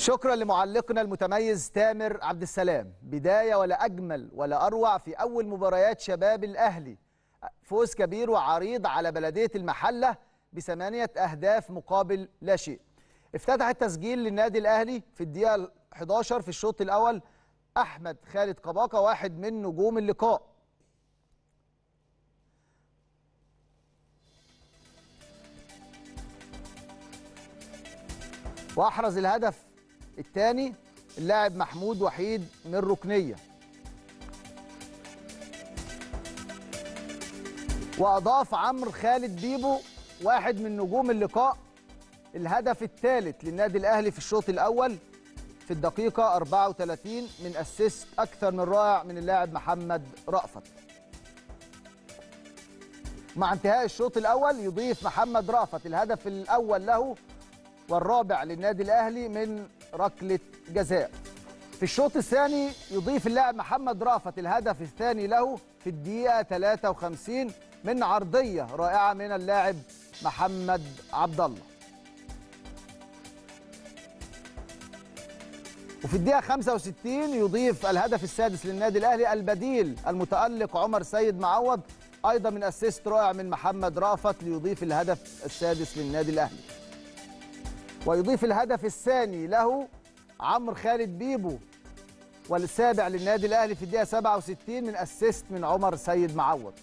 شكرا لمعلقنا المتميز تامر عبد السلام بداية ولا أجمل ولا أروع في أول مباريات شباب الأهلي فوز كبير وعريض على بلدية المحلة بثمانية أهداف مقابل لا شيء افتتح التسجيل للنادي الأهلي في الدقيقة 11 في الشوط الأول أحمد خالد قباقة واحد من نجوم اللقاء واحرز الهدف الثاني اللاعب محمود وحيد من ركنيه واضاف عمرو خالد بيبو واحد من نجوم اللقاء الهدف الثالث للنادي الاهلي في الشوط الاول في الدقيقه 34 من اسيست اكثر من رائع من اللاعب محمد رأفت مع انتهاء الشوط الاول يضيف محمد رأفت الهدف الاول له والرابع للنادي الاهلي من ركله جزاء في الشوط الثاني يضيف اللاعب محمد رأفت الهدف الثاني له في الدقيقه 53 من عرضيه رائعه من اللاعب محمد عبد الله وفي الدقيقه 65 يضيف الهدف السادس للنادي الاهلي البديل المتالق عمر سيد معوض ايضا من اسيست رائع من محمد رأفت ليضيف الهدف السادس للنادي الاهلي ويضيف الهدف الثاني له عمرو خالد بيبو والسابع للنادي الاهلي في الدقيقه 67 من اسيست من عمر سيد معوض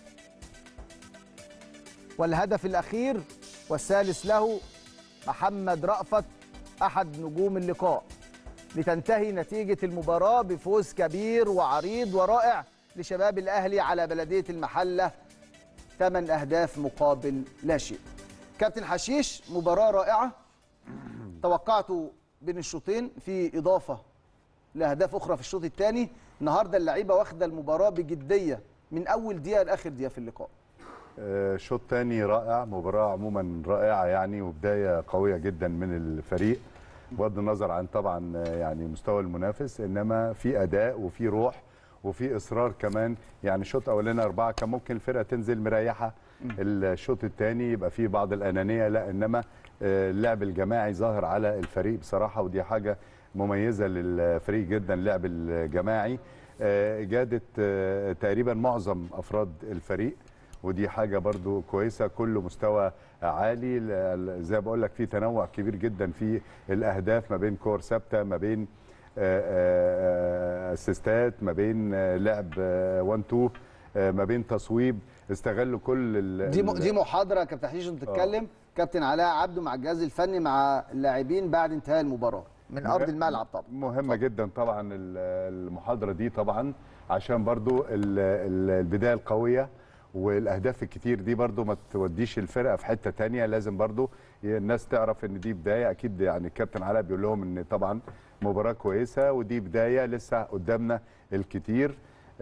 والهدف الاخير والثالث له محمد رأفت احد نجوم اللقاء لتنتهي نتيجه المباراه بفوز كبير وعريض ورائع لشباب الاهلي على بلديه المحله 8 اهداف مقابل لا شيء كابتن حشيش مباراه رائعه توقعته بين الشوطين في اضافه لاهداف اخرى في الشوط الثاني النهارده اللعيبه واخده المباراه بجديه من اول دقيقه لاخر دقيقه في اللقاء آه، شوط تاني رائع مباراة عموما رائعة يعني وبداية قوية جدا من الفريق بغض النظر عن طبعا آه، يعني مستوى المنافس انما في اداء وفي روح وفي اصرار كمان يعني الشوط الاولاني اربعه كان ممكن الفرقه تنزل مريحه الشوط الثاني يبقى فيه بعض الانانيه لا انما آه، اللعب الجماعي ظاهر على الفريق بصراحه ودي حاجه مميزه للفريق جدا اللعب الجماعي آه، جادت آه، تقريبا معظم افراد الفريق ودي حاجه برضو كويسه كل مستوى عالي ل- زي ما بقول لك في تنوع كبير جدا في الاهداف ما بين كور ثابته ما بين آه، آه، اسيستات ما بين آه، لعب 1 2 ما بين تصويب استغلوا كل ال- دي م- ال- دي محاضره يا كابتن حشيش انت بتتكلم كابتن علاء عبده مع الجهاز الفني مع اللاعبين بعد انتهاء المباراه من ارض الملعب طبعا مهمه جدا طبعا ال- المحاضره دي طبعا عشان برضو ال- ال- البدايه القويه والاهداف الكتير دي برضو ما توديش الفرقه في حته تانية لازم برضو الناس تعرف ان دي بدايه اكيد يعني الكابتن علاء بيقول لهم ان طبعا مباراه كويسه ودي بدايه لسه قدامنا الكتير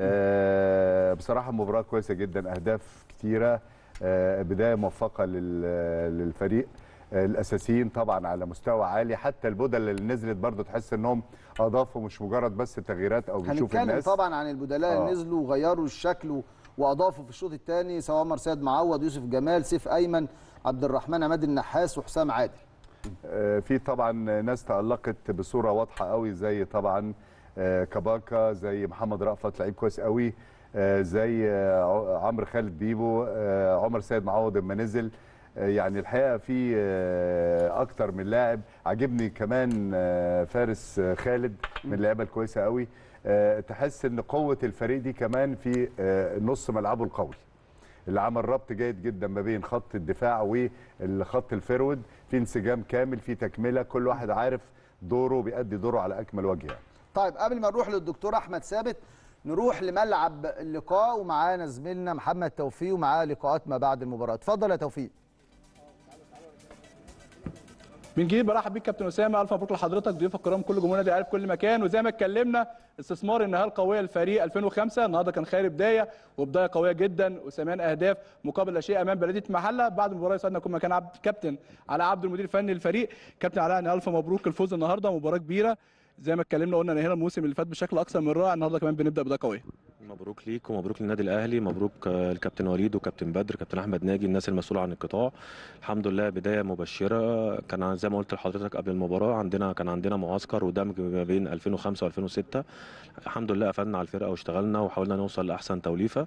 آه بصراحه مباراه كويسه جدا اهداف كتيره آه بدايه موفقه لل- للفريق آه، الاساسيين طبعا على مستوى عالي حتى البدل اللي نزلت برضو تحس انهم اضافوا مش مجرد بس تغييرات او بنشوف هنتكلم الناس طبعا عن البدلاء اللي آه. نزلوا وغيروا الشكل و- واضافوا في الشوط الثاني سواء عمر سيد معوض يوسف جمال سيف ايمن عبد الرحمن عماد النحاس وحسام عادل آه، في طبعا ناس تألقت بصورة واضحة قوي زي طبعا آه، كباكا زي محمد رأفت لعيب كويس قوي آه، زي آه، ع- عمرو خالد بيبو آه، عمر سيد معوض لما نزل آه، يعني الحقيقة في آه، أكتر من لاعب عجبني كمان آه، فارس آه، خالد من اللعيبة الكويسة قوي آه، تحس ان قوة الفريق دي كمان في آه، نص ملعبه القوي اللي عمل ربط جيد جدا ما بين خط الدفاع والخط الفرود في انسجام كامل في تكمله كل واحد عارف دوره بيأدي دوره على اكمل وجه يعني. طيب قبل ما نروح للدكتور احمد ثابت نروح لملعب اللقاء ومعانا زميلنا محمد توفيق ومعاه لقاءات ما بعد المباراه اتفضل يا توفيق من جديد برحب بيك كابتن اسامه الف مبروك لحضرتك ضيوف الكرام كل جمهور نادي الاهلي في كل مكان وزي ما اتكلمنا استثمار النهائي القويه للفريق 2005 النهارده كان خير بدايه وبدايه قويه جدا وثمان اهداف مقابل لا شيء امام بلديه محله بعد المباراه يسعدنا نكون مكان عبد كابتن علاء عبد المدير الفني للفريق كابتن علاء الف مبروك الفوز النهارده مباراه كبيره زي ما اتكلمنا قلنا نهينا الموسم اللي فات بشكل اكثر من رائع النهارده كمان بنبدا بدايه قويه مبروك ليك ومبروك للنادي الاهلي مبروك آه، الكابتن وليد وكابتن بدر كابتن احمد ناجي الناس المسؤوله عن القطاع الحمد لله بدايه مبشره كان عن- زي ما قلت لحضرتك قبل المباراه عندنا كان عندنا معسكر ودمج ما بين 2005 و2006 الحمد لله قفلنا على الفرقه واشتغلنا وحاولنا نوصل لاحسن توليفه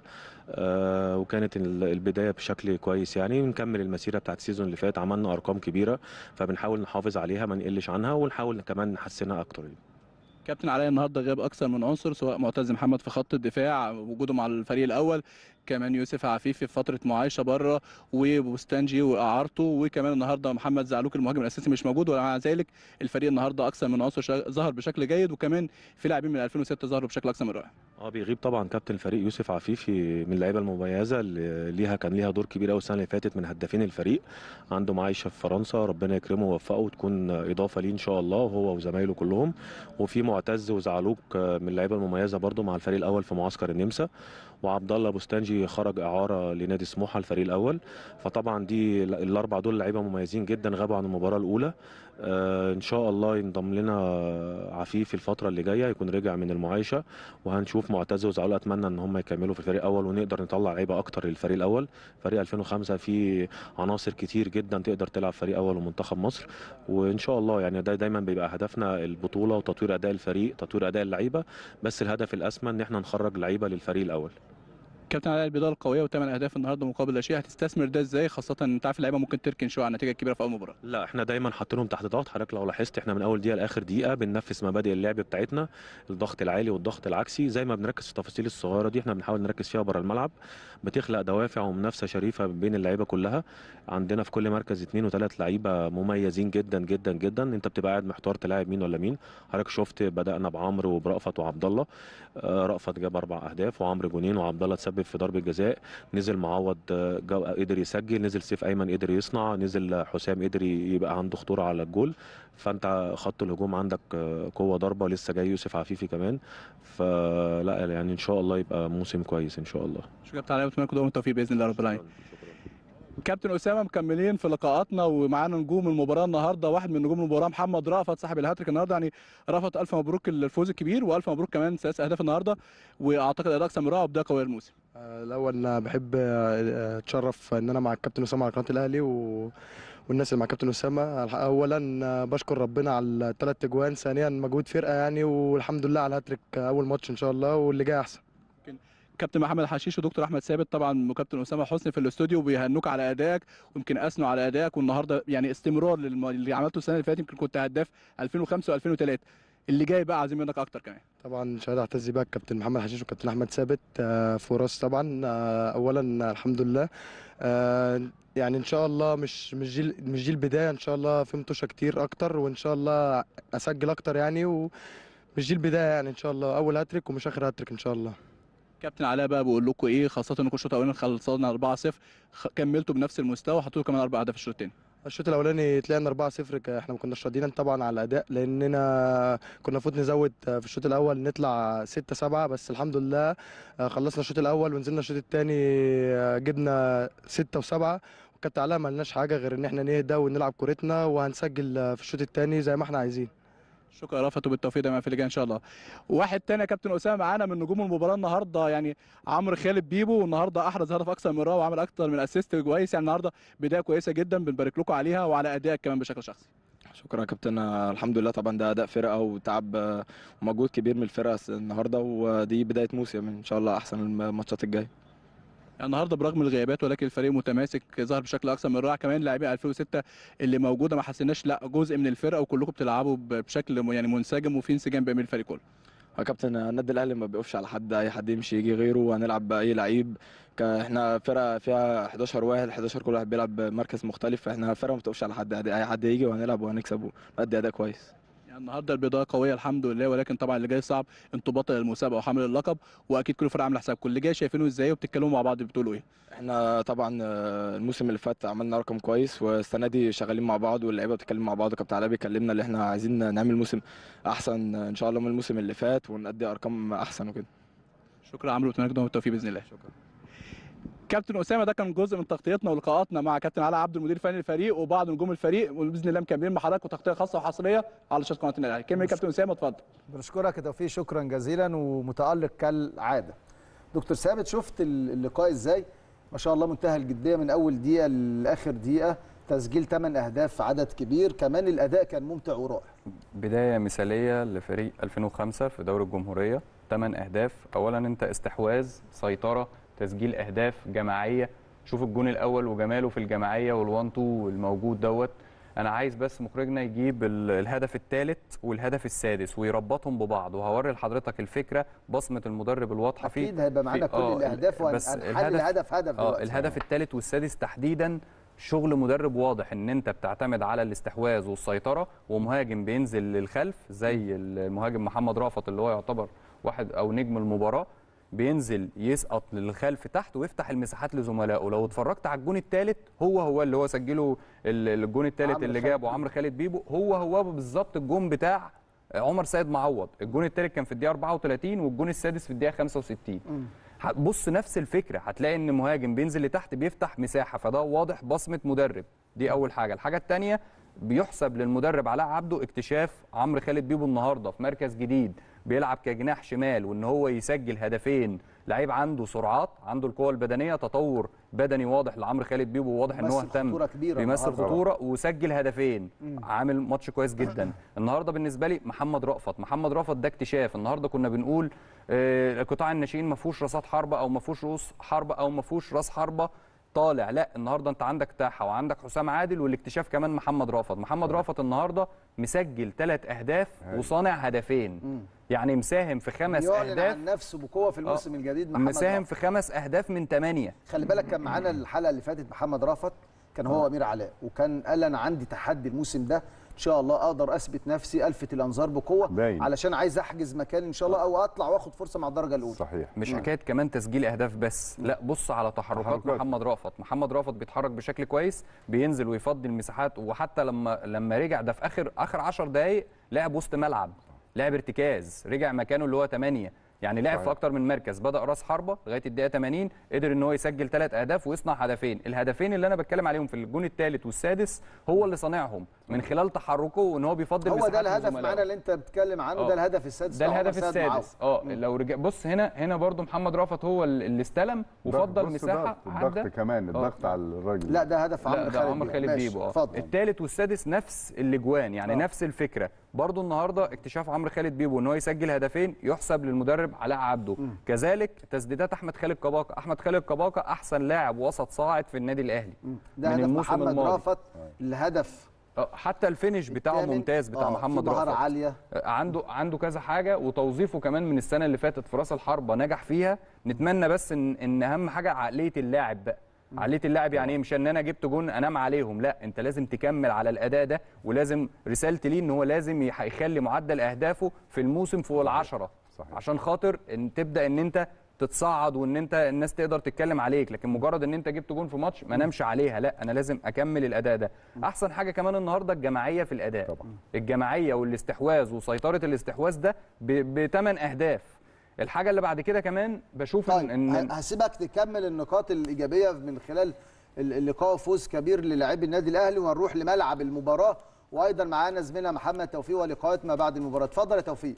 آه، وكانت ال- البدايه بشكل كويس يعني نكمل المسيره بتاعت السيزون اللي فات عملنا ارقام كبيره فبنحاول نحافظ عليها ما نقلش عنها ونحاول كمان نحسنها اكتر يعني. كابتن علاء النهارده غاب اكثر من عنصر سواء معتز محمد في خط الدفاع وجوده مع الفريق الاول كمان يوسف عفيفي في فتره معايشه بره وبوستانجي واعارته وكمان النهارده محمد زعلوك المهاجم الاساسي مش موجود ومع ذلك الفريق النهارده اكثر من عنصر شا- ظهر بشكل جيد وكمان في لاعبين من 2006 ظهروا بشكل اكثر من رائع اه بيغيب طبعا كابتن الفريق يوسف عفيفي من اللعيبه المميزه اللي ليها كان ليها دور كبير قوي السنه اللي فاتت من هدافين الفريق عنده معايشه في فرنسا ربنا يكرمه ويوفقه وتكون اضافه ليه ان شاء الله هو وزمايله كلهم وفي معتز وزعلوك آه، من اللعيبه المميزه برضو مع الفريق الاول في معسكر النمسا وعبد الله بوستانجي خرج اعاره لنادي سموحه الفريق الاول فطبعا دي ال- الاربع دول لعيبه مميزين جدا غابوا عن المباراه الاولى آه، ان شاء الله ينضم لنا عفيفي الفتره اللي جايه يكون رجع من المعايشه وهنشوف معتز وزعلوك اتمنى ان هم يكملوا في الفريق الاول ونقدر نطلع لعيبه اكتر للفريق الاول فريق 2005 فيه عناصر كتير جدا تقدر تلعب فريق اول ومنتخب مصر وان شاء الله يعني ده دايما بيبقى هدفنا البطوله وتطوير اداء الفريق تطوير اداء اللعيبه بس الهدف الاسمى ان احنا نخرج لعيبه للفريق الاول كابتن علاء البدايه القويه وثمان اهداف النهارده مقابل لا شيء هتستثمر ده ازاي خاصه ان انت عارف اللعيبه ممكن تركن شويه على النتيجه الكبيره في اول مباراه لا احنا دايما حاطينهم تحت ضغط حضرتك لو لاحظت احنا من اول دقيقه لاخر دقيقه بننفذ مبادئ اللعب بتاعتنا الضغط العالي والضغط العكسي زي ما بنركز في التفاصيل الصغيره دي احنا بنحاول نركز فيها بره الملعب بتخلق دوافع ومنافسه شريفه بين اللعيبه كلها عندنا في كل مركز اثنين وثلاث لعيبه مميزين جدا جدا جدا انت بتبقى قاعد محتار تلاعب مين ولا مين حضرتك شفت بدانا بعمرو وبرأفت وعبد الله آه، رأفت جاب اربع اهداف وعمرو جونين وعبد الله تسبب في ضربه جزاء نزل معوض آه، جو- قدر يسجل نزل سيف ايمن قدر يصنع نزل حسام قدر يبقى عنده خطوره على الجول فانت خط الهجوم عندك آه، قوه ضربه لسه جاي يوسف عفيفي كمان فلا يعني ان شاء الله يبقى موسم كويس ان شاء الله شكرا كابتن علاء واتمنى لكم دوام التوفيق باذن الله رب العالمين كابتن اسامه مكملين في لقاءاتنا ومعانا نجوم المباراه النهارده واحد من نجوم المباراه محمد رأفت صاحب الهاتريك النهارده يعني رأفت الف مبروك الفوز الكبير والف مبروك كمان ثلاث اهداف النهارده واعتقد اداء اكثر من رائع وبدايه قويه الموسم آه، الاول انا بحب آه، اتشرف ان انا مع الكابتن اسامه على قناه الاهلي و... والناس اللي مع الكابتن اسامه الح- اولا آه، بشكر ربنا على الثلاث اجوان ثانيا مجهود فرقه يعني والحمد لله على الهاتريك آه، اول ماتش ان شاء الله واللي جاي احسن كابتن محمد حشيش ودكتور احمد ثابت طبعا وكابتن اسامه حسني في الاستوديو بيهنوك على ادائك ويمكن اثنوا على ادائك والنهارده يعني استمرار للم... اللي عملته السنه اللي فاتت يمكن كنت هداف 2005 و2003 اللي جاي بقى عايزين منك اكتر كمان طبعا شهاده اعتز بيها الكابتن محمد حشيش والكابتن احمد ثابت آه، فرص طبعا آه، اولا الحمد لله آه، يعني ان شاء الله مش مش دي مش دي البدايه ان شاء الله في متوشه كتير اكتر وان شاء الله اسجل اكتر يعني ومش دي البدايه يعني ان شاء الله اول هاتريك ومش اخر هاتريك ان شاء الله كابتن علاء بقى بقول لكم ايه خاصه انكم الشوط الاولاني خلصنا 4-0 خ- كملتوا بنفس المستوى حطيتوا كمان اربع اهداف في الشوط الثاني الشوط الاولاني طلعنا 4 0 احنا ما كناش راضيين طبعا على الاداء لاننا كنا المفروض نزود في الشوط الاول نطلع 6 7 بس الحمد لله آه، خلصنا الشوط الاول ونزلنا الشوط الثاني جبنا 6 و7 وكانت علاء ما لناش حاجه غير ان احنا نهدى ونلعب كورتنا وهنسجل آه، في الشوط الثاني زي ما احنا عايزين شكرا رفعت وبالتوفيق دايما في اللي جاي ان شاء الله واحد تاني يا كابتن اسامه معانا من نجوم المباراه النهارده يعني عمرو خالد بيبو والنهارده احرز هدف اكثر من رائع وعمل اكثر من اسيست كويس يعني النهارده بدايه كويسه جدا بنبارك لكم عليها وعلى ادائك كمان بشكل شخصي شكرا يا كابتن آه، الحمد لله طبعا ده اداء فرقه وتعب آه، ومجهود كبير من الفرقه الس- النهارده ودي بدايه موسم ان شاء الله احسن الماتشات الجايه يعني النهارده برغم الغيابات ولكن الفريق متماسك ظهر بشكل اكثر من رائع كمان لاعبين 2006 اللي موجوده ما حسيناش لا جزء من الفرقه وكلكم بتلعبوا ب- بشكل م- يعني منسجم وفي انسجام بين الفريق كله يا كابتن آه، النادي الاهلي ما بيقفش على حد اي حد يمشي يجي غيره وهنلعب باي لعيب ك- احنا فرقه فيها 11 واحد 11 كل واحد بيلعب بمركز مختلف فاحنا فرقه ما بتقفش على حد عادي. اي حد يجي وهنلعب وهنكسب ونأدي اداء كويس يعني النهارده البدايه قويه الحمد لله ولكن طبعا اللي جاي صعب انتوا بطل المسابقه وحامل اللقب واكيد كل فرقه عامله حسابكم اللي جاي شايفينه ازاي وبتتكلموا مع بعض بتقولوا ايه احنا طبعا آه، الموسم اللي فات عملنا رقم كويس والسنه دي شغالين مع بعض واللعيبه بتتكلم مع بعض وكابتن علاء بيكلمنا اللي احنا عايزين نعمل موسم احسن ان شاء الله من الموسم اللي فات ونأدي ارقام احسن وكده شكرا يا عمرو واتمنى لكم بالتوفيق باذن الله شكرا كابتن اسامه ده كان جزء من تغطيتنا ولقاءاتنا مع كابتن علاء عبد المدير الفني للفريق وبعض نجوم الفريق وباذن الله مكملين مع حضرتك وتغطيه خاصه وحصريه على شاشه قناه الاهلي كلمه كابتن اسامه اتفضل بنشكرك يا توفيق شكرا جزيلا ومتالق كالعاده دكتور ثابت شفت اللقاء ازاي ما شاء الله منتهى الجديه من اول دقيقه لاخر دقيقه تسجيل 8 اهداف في عدد كبير كمان الاداء كان ممتع ورائع بدايه مثاليه لفريق 2005 في دوري الجمهوريه 8 اهداف اولا انت استحواذ سيطره تسجيل اهداف جماعيه شوف الجون الاول وجماله في الجماعيه والوان تو الموجود دوت انا عايز بس مخرجنا يجيب ال- الهدف الثالث والهدف السادس ويربطهم ببعض وهوري لحضرتك الفكره بصمه المدرب الواضحه فيه اكيد هيبقى معانا في- كل آه، الاهداف بس وهنحلل الهدف- هدف هدف اه دلوقتي. الهدف الثالث والسادس تحديدا شغل مدرب واضح ان انت بتعتمد على الاستحواذ والسيطره ومهاجم بينزل للخلف زي المهاجم محمد رافت اللي هو يعتبر واحد او نجم المباراه بينزل يسقط للخلف تحت ويفتح المساحات لزملائه لو اتفرجت على الجون الثالث هو هو اللي هو سجله ال- الجون الثالث عمرو اللي خالد جابه عمرو خالد بيبو هو هو بالظبط الجون بتاع عمر سيد معوض الجون الثالث كان في الدقيقه 34 والجون السادس في الدقيقه 65 بص نفس الفكره هتلاقي ان مهاجم بينزل لتحت بيفتح مساحه فده واضح بصمه مدرب دي اول حاجه الحاجه الثانيه بيحسب للمدرب علاء عبده اكتشاف عمرو خالد بيبو النهارده في مركز جديد بيلعب كجناح شمال وان هو يسجل هدفين لعيب عنده سرعات عنده القوه البدنيه تطور بدني واضح لعمرو خالد بيبو واضح ان هو بيمثل اهتم خطورة كبيرة بيمثل النهاردة. خطوره وسجل هدفين عامل ماتش كويس جدا النهارده بالنسبه لي محمد رأفت محمد رأفت ده اكتشاف النهارده كنا بنقول آه، قطاع الناشئين ما فيهوش راسات حربه او ما فيهوش رؤوس حربه او ما فيهوش راس حربه طالع لا النهارده انت عندك تاحه وعندك حسام عادل والاكتشاف كمان محمد رافت محمد رافت النهارده مسجل ثلاث اهداف وصانع هدفين يعني مساهم في خمس يعلن اهداف عن نفسه بقوه في الموسم الجديد محمد مساهم رافت. في خمس اهداف من ثمانيه خلي بالك كان معانا الحلقه اللي فاتت محمد رافت كان هو امير علاء وكان قال انا عندي تحدي الموسم ده ان شاء الله اقدر اثبت نفسي الفت الانظار بقوه باين. علشان عايز احجز مكان ان شاء الله او اطلع واخد فرصه مع الدرجه الاولى صحيح مش حكايه كمان تسجيل اهداف بس لا بص على تحركات تحركات. محمد رافت محمد رافت بيتحرك بشكل كويس بينزل ويفضي المساحات وحتى لما لما رجع ده في اخر اخر 10 دقائق لعب وسط ملعب لعب ارتكاز رجع مكانه اللي هو 8 يعني لعب في صحيح. اكتر من مركز بدا راس حربه لغايه الدقيقه 80 قدر ان هو يسجل ثلاث اهداف ويصنع هدفين الهدفين اللي انا بتكلم عليهم في الجون الثالث والسادس هو اللي صانعهم من خلال تحركه وان هو بيفضي هو المساحات ده الهدف لزملائه. معانا اللي انت بتتكلم عنه آه. ده الهدف السادس ده بتاع عمر الهدف سيد معوض. السادس اه لو رجع بص هنا هنا برضو محمد رافت هو اللي استلم وفضل بص مساحه ضغط- الضغط عدى كمان الضغط على الراجل لا ده هدف لا عمرو ده خالد عمر خالد ماشي، بيبو اه اتفضل الثالث والسادس نفس الاجوان يعني آه. نفس الفكره برضو النهارده اكتشاف عمرو خالد بيبو ان هو يسجل هدفين يحسب للمدرب علاء عبده كذلك تسديدات احمد خالد كباكا احمد خالد كباكا احسن لاعب وسط صاعد في النادي الاهلي ده من هدف الموسم محمد الماضي. رافت الهدف آه، حتى الفينش بتاعه الثامن. ممتاز بتاع آه، محمد في مهاره رافت عاليه عنده عنده كذا حاجه وتوظيفه كمان من السنه اللي فاتت في راس الحربه نجح فيها نتمنى بس ان ان اهم حاجه عقليه اللاعب بقى عقليه اللاعب يعني ايه مش ان انا جبت جون انام عليهم لا انت لازم تكمل على الاداء ده ولازم رسالتي ليه ان هو لازم يح- يخلي معدل اهدافه في الموسم فوق العشرة صحيح. عشان خاطر ان تبدا ان انت تتصعد وان انت الناس تقدر تتكلم عليك لكن مجرد ان انت جبت جون في ماتش ما نامش عليها لا انا لازم اكمل الاداء ده احسن حاجه كمان النهارده الجماعيه في الاداء طبعا. الجماعيه والاستحواذ وسيطره الاستحواذ ده بثمان اهداف الحاجه اللي بعد كده كمان بشوف طيب ان ه- هسيبك تكمل النقاط الايجابيه من خلال ال- اللقاء فوز كبير للاعبي النادي الاهلي ونروح لملعب المباراه وايضا معانا زميلنا محمد توفيق ولقاءات ما بعد المباراه اتفضل يا توفيق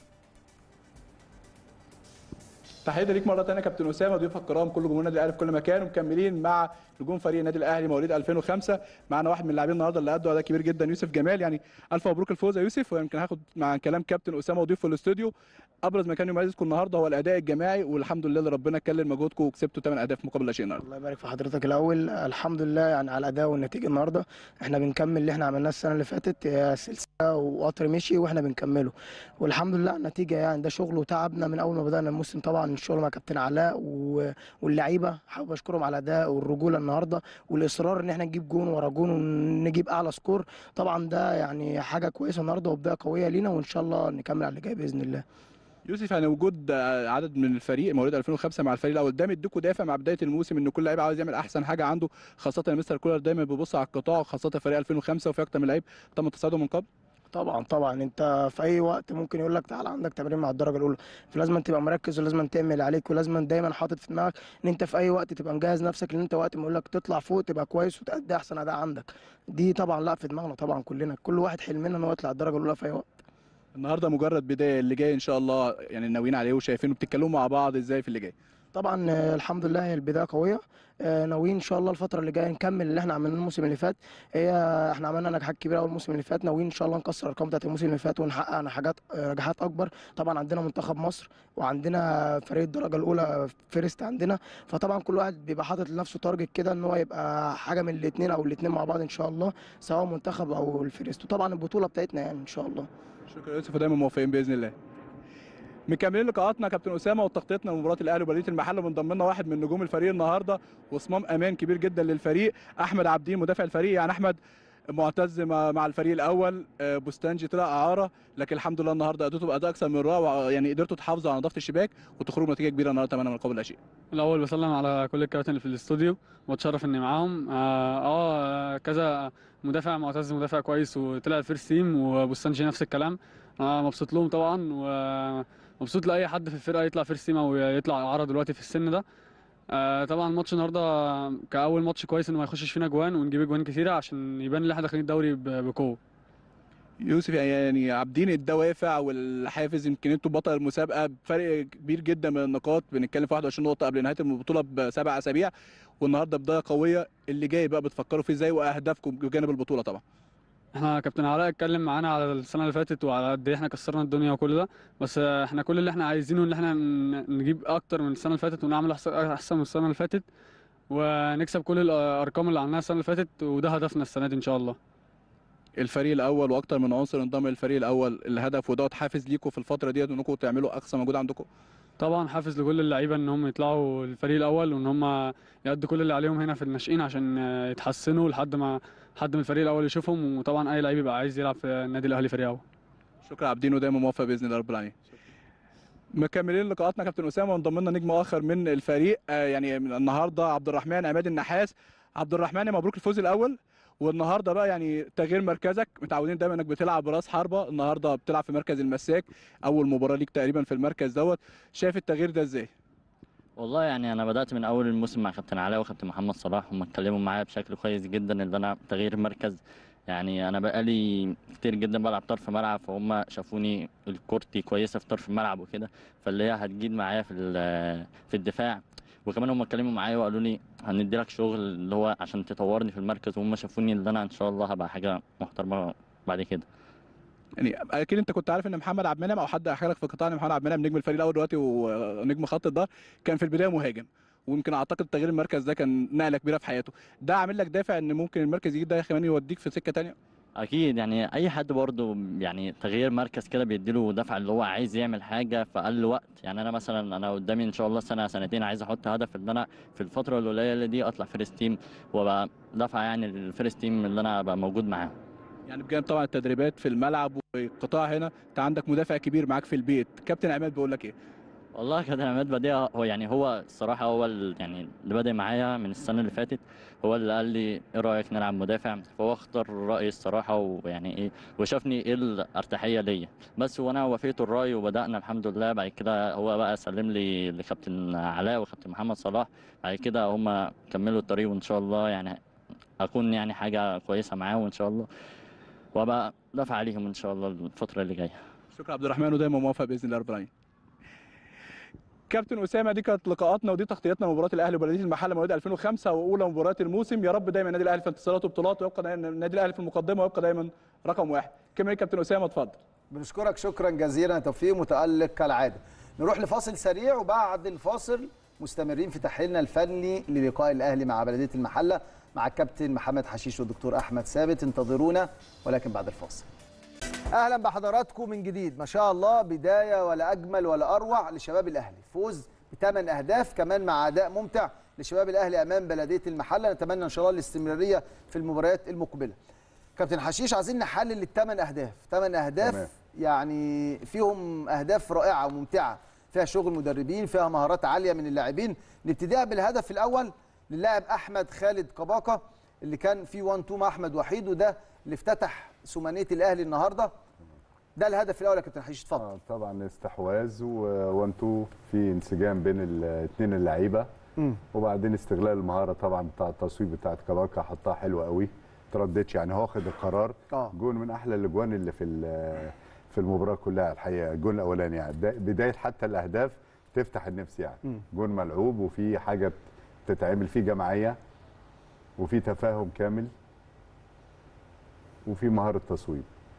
تحيه ليك مره ثانيه كابتن اسامه ضيوف الكرام كل جمهور النادي الاهلي في كل مكان ومكملين مع نجوم فريق النادي الاهلي مواليد 2005 معانا واحد من اللاعبين النهارده اللي ادوا اداء كبير جدا يوسف جمال يعني الف مبروك الفوز يا يوسف ويمكن هاخد مع كلام كابتن اسامه وضيوف في الاستوديو ابرز ما كان يميزكم النهارده هو الاداء الجماعي والحمد لله اللي ربنا كلل مجهودكم وكسبتوا 8 اهداف مقابل لا شيء النهارده الله يبارك في حضرتك الاول الحمد لله يعني على الاداء والنتيجه النهارده احنا بنكمل اللي احنا عملناه السنه اللي فاتت هي سلسله وقطر مشي واحنا بنكمله والحمد لله على النتيجه يعني ده شغل وتعبنا من اول ما بدانا الموسم طبعا الشغل مع كابتن علاء و- واللعيبه حابب اشكرهم على الاداء والرجوله النهارده والاصرار ان احنا نجيب جون ورا جون ونجيب اعلى سكور طبعا ده يعني حاجه كويسه النهارده وبدايه قويه لينا وان شاء الله نكمل على اللي جاي باذن الله يوسف يعني وجود آه، عدد من الفريق مواليد 2005 مع الفريق الاول ده مديكوا دافع مع بدايه الموسم ان كل لعيب عاوز يعمل احسن حاجه عنده خاصه ان مستر كولر دايما بيبص على القطاع خاصه فريق 2005 وفي اكتر من لعيب تم تصعيده من قبل طبعا طبعا انت في اي وقت ممكن يقول لك تعالى عندك تمرين مع الدرجه الاولى فلازم تبقى مركز ولازم تعمل عليك ولازم دايما حاطط في دماغك ان انت في اي وقت تبقى مجهز نفسك ان انت وقت ما يقول لك تطلع فوق تبقى كويس وتأدي احسن اداء عندك دي طبعا لا في دماغنا طبعا كلنا كل واحد حلمنا ان هو يطلع الدرجه الاولى في اي وقت النهارده مجرد بدايه اللي جاي ان شاء الله يعني ناويين عليه وشايفينه بتتكلموا مع بعض ازاي في اللي جاي طبعا آه، الحمد لله هي البدايه قويه آه، ناويين ان شاء الله الفتره اللي جايه نكمل اللي احنا عملناه الموسم اللي فات هي احنا عملنا نجاحات كبيره قوي الموسم اللي فات ناويين ان شاء الله نكسر الارقام بتاعت الموسم اللي فات ونحقق نجاحات آه، نجاحات اكبر طبعا عندنا منتخب مصر وعندنا فريق الدرجه الاولى فيرست عندنا فطبعا كل واحد بيبقى حاطط لنفسه تارجت كده ان هو يبقى حاجه من الاثنين او الاثنين مع بعض ان شاء الله سواء منتخب او الفيرست وطبعا البطوله بتاعتنا يعني ان شاء الله شكرا يا يوسف ودايما موفقين باذن الله مكملين لقاءاتنا كابتن اسامه وتغطيتنا لمباراه الاهلي وبلديه المحله وانضم لنا واحد من نجوم الفريق النهارده وصمام امان كبير جدا للفريق احمد عابدين مدافع الفريق يعني احمد معتز مع مع الفريق الاول آه، بوستانجي طلع اعاره لكن الحمد لله النهارده اديته باداء اكثر من رائع يعني قدرتوا تحافظوا على نظافه الشباك وتخرجوا بنتيجه كبيره النهارده اتمنى من قبل لا شيء الاول بسلم على كل الكباتن اللي في الاستوديو واتشرف اني معاهم اه, آه كذا مدافع معتز مدافع كويس وطلع الفيرست تيم وبوستانجي نفس الكلام انا مبسوط لهم طبعا ومبسوط لاي حد في الفرقه يطلع فيرست تيم او يطلع اعاره دلوقتي في السن ده آه طبعا ماتش النهارده كاول ماتش كويس انه ما يخشش فينا جوان ونجيب جوان كتيره عشان يبان ان احنا داخلين الدوري ب- بقوه يوسف يعني عابدين الدوافع والحافز يمكن انتوا بطل المسابقه بفرق كبير جدا من النقاط بنتكلم في 21 نقطه قبل نهايه البطوله بسبع اسابيع والنهارده بدايه قويه اللي جاي بقى بتفكروا فيه ازاي واهدافكم بجانب البطوله طبعا احنا كابتن علاء اتكلم معانا على السنه اللي فاتت وعلى قد ايه احنا كسرنا الدنيا وكل ده بس آه، احنا كل اللي احنا عايزينه ان احنا ن- نجيب اكتر من السنه اللي فاتت ونعمل احسن احسن من السنه اللي فاتت ونكسب كل الارقام اللي عملناها السنه اللي فاتت وده هدفنا السنه دي ان شاء الله الفريق الاول واكتر من عنصر انضم للفريق الاول الهدف ودوت حافز ليكم في الفتره ديت انكم تعملوا اقصى مجهود عندكم طبعا حافز لكل اللعيبه ان هم يطلعوا الفريق الاول وان هم يأدوا كل اللي عليهم هنا في الناشئين عشان آه، يتحسنوا لحد ما حد من الفريق الاول يشوفهم وطبعا اي لعيب يبقى عايز يلعب في النادي الاهلي فريق اول شكرا عابدين ودايما موفق باذن الله رب العالمين مكملين لقاءاتنا كابتن اسامه وانضم لنا نجم اخر من الفريق آه، يعني من النهارده عبد الرحمن عماد النحاس عبد الرحمن مبروك الفوز الاول والنهارده بقى يعني تغيير مركزك متعودين دايما انك بتلعب براس حربه النهارده بتلعب في مركز المساك اول مباراه ليك تقريبا في المركز دوت شايف التغيير ده ازاي والله يعني انا بدات من اول الموسم مع كابتن علاء وكابتن محمد صلاح هم اتكلموا معايا بشكل كويس جدا ان انا تغيير المركز يعني انا بقالي كتير جدا بلعب طرف ملعب فهم شافوني الكورتي كويسه في طرف الملعب وكده فاللي هي هتجيد معايا في ال- في الدفاع وكمان هم اتكلموا معايا وقالوا لي هندي لك شغل اللي هو عشان تطورني في المركز وهم شافوني ان انا ان شاء الله هبقى حاجه محترمه بعد كده يعني اكيد انت كنت عارف ان محمد عبد المنعم او حد احكى لك في قطاع ان محمد عبد المنعم نجم الفريق الاول دلوقتي ونجم خط الظهر كان في البدايه مهاجم ويمكن اعتقد تغيير المركز ده كان نقله كبيره في حياته ده عامل لك دافع ان ممكن المركز الجديد ده كمان يوديك في سكه تانية اكيد يعني اي حد برضه يعني تغيير مركز كده بيديله دفع اللي هو عايز يعمل حاجه في اقل وقت يعني انا مثلا انا قدامي ان شاء الله سنه سنتين عايز احط هدف ان انا في الفتره القليله دي اطلع فيرست تيم وابقى دفع يعني للفيرست تيم اللي انا ابقى موجود معاهم يعني بجانب طبعا التدريبات في الملعب والقطاع هنا انت عندك مدافع كبير معاك في البيت كابتن عماد بيقول لك ايه والله كابتن عماد بديع هو يعني هو الصراحه هو ال- يعني اللي بادئ معايا من السنه اللي فاتت هو اللي قال لي ايه رايك نلعب مدافع فهو اختار رايي الصراحه ويعني ايه وشافني ايه الارتاحيه ليا بس وانا وافقت الراي وبدانا الحمد لله بعد كده هو بقى سلم لي لكابتن علاء وكابتن محمد صلاح بعد كده هم كملوا الطريق وان شاء الله يعني اكون يعني حاجه كويسه معاهم ان شاء الله وابقى دافع عليهم ان شاء الله الفتره اللي جايه شكرا عبد الرحمن ودايما موفق باذن الله رب العالمين كابتن اسامه دي كانت لقاءاتنا ودي تغطيتنا لمباراه الاهلي وبلديه المحله مواليد 2005 واولى مباريات الموسم يا رب دايما النادي الاهلي في انتصارات وبطولات ويبقى دايما النادي الاهلي في المقدمه ويبقى دايما رقم واحد كمل كابتن اسامه اتفضل بنشكرك شكرا جزيلا يا توفيق متالق كالعاده نروح لفاصل سريع وبعد الفاصل مستمرين في تحليلنا الفني للقاء الاهلي مع بلديه المحله مع الكابتن محمد حشيش والدكتور احمد ثابت انتظرونا ولكن بعد الفاصل اهلا بحضراتكم من جديد ما شاء الله بدايه ولا اجمل ولا اروع لشباب الاهلي فوز بثمان اهداف كمان مع اداء ممتع لشباب الاهلي امام بلديه المحله نتمنى ان شاء الله الاستمراريه في المباريات المقبله كابتن حشيش عايزين نحلل الثمان اهداف ثمان اهداف تمام. يعني فيهم اهداف رائعه وممتعه فيها شغل مدربين فيها مهارات عاليه من اللاعبين الابتداء بالهدف الاول للاعب احمد خالد كباكا اللي كان في 1 2 مع احمد وحيد وده اللي افتتح ثمانيه الاهلي النهارده ده الهدف الاول يا كابتن حشيش اتفضل آه، طبعا استحواذ و1 2 في انسجام بين الاثنين اللعيبه مم. وبعدين استغلال المهاره طبعا بتاع التصويب بتاعت كباكا حطها حلو قوي ترددش يعني هو واخد القرار اه جون من احلى الاجوان اللي في ال- في المباراه كلها الحقيقه الجون الاولاني يعني بدا- بدايه حتى الاهداف تفتح النفس يعني مم. جون ملعوب وفي حاجه بتتعمل فيه جماعيه وفي تفاهم كامل وفي مهاره تصويب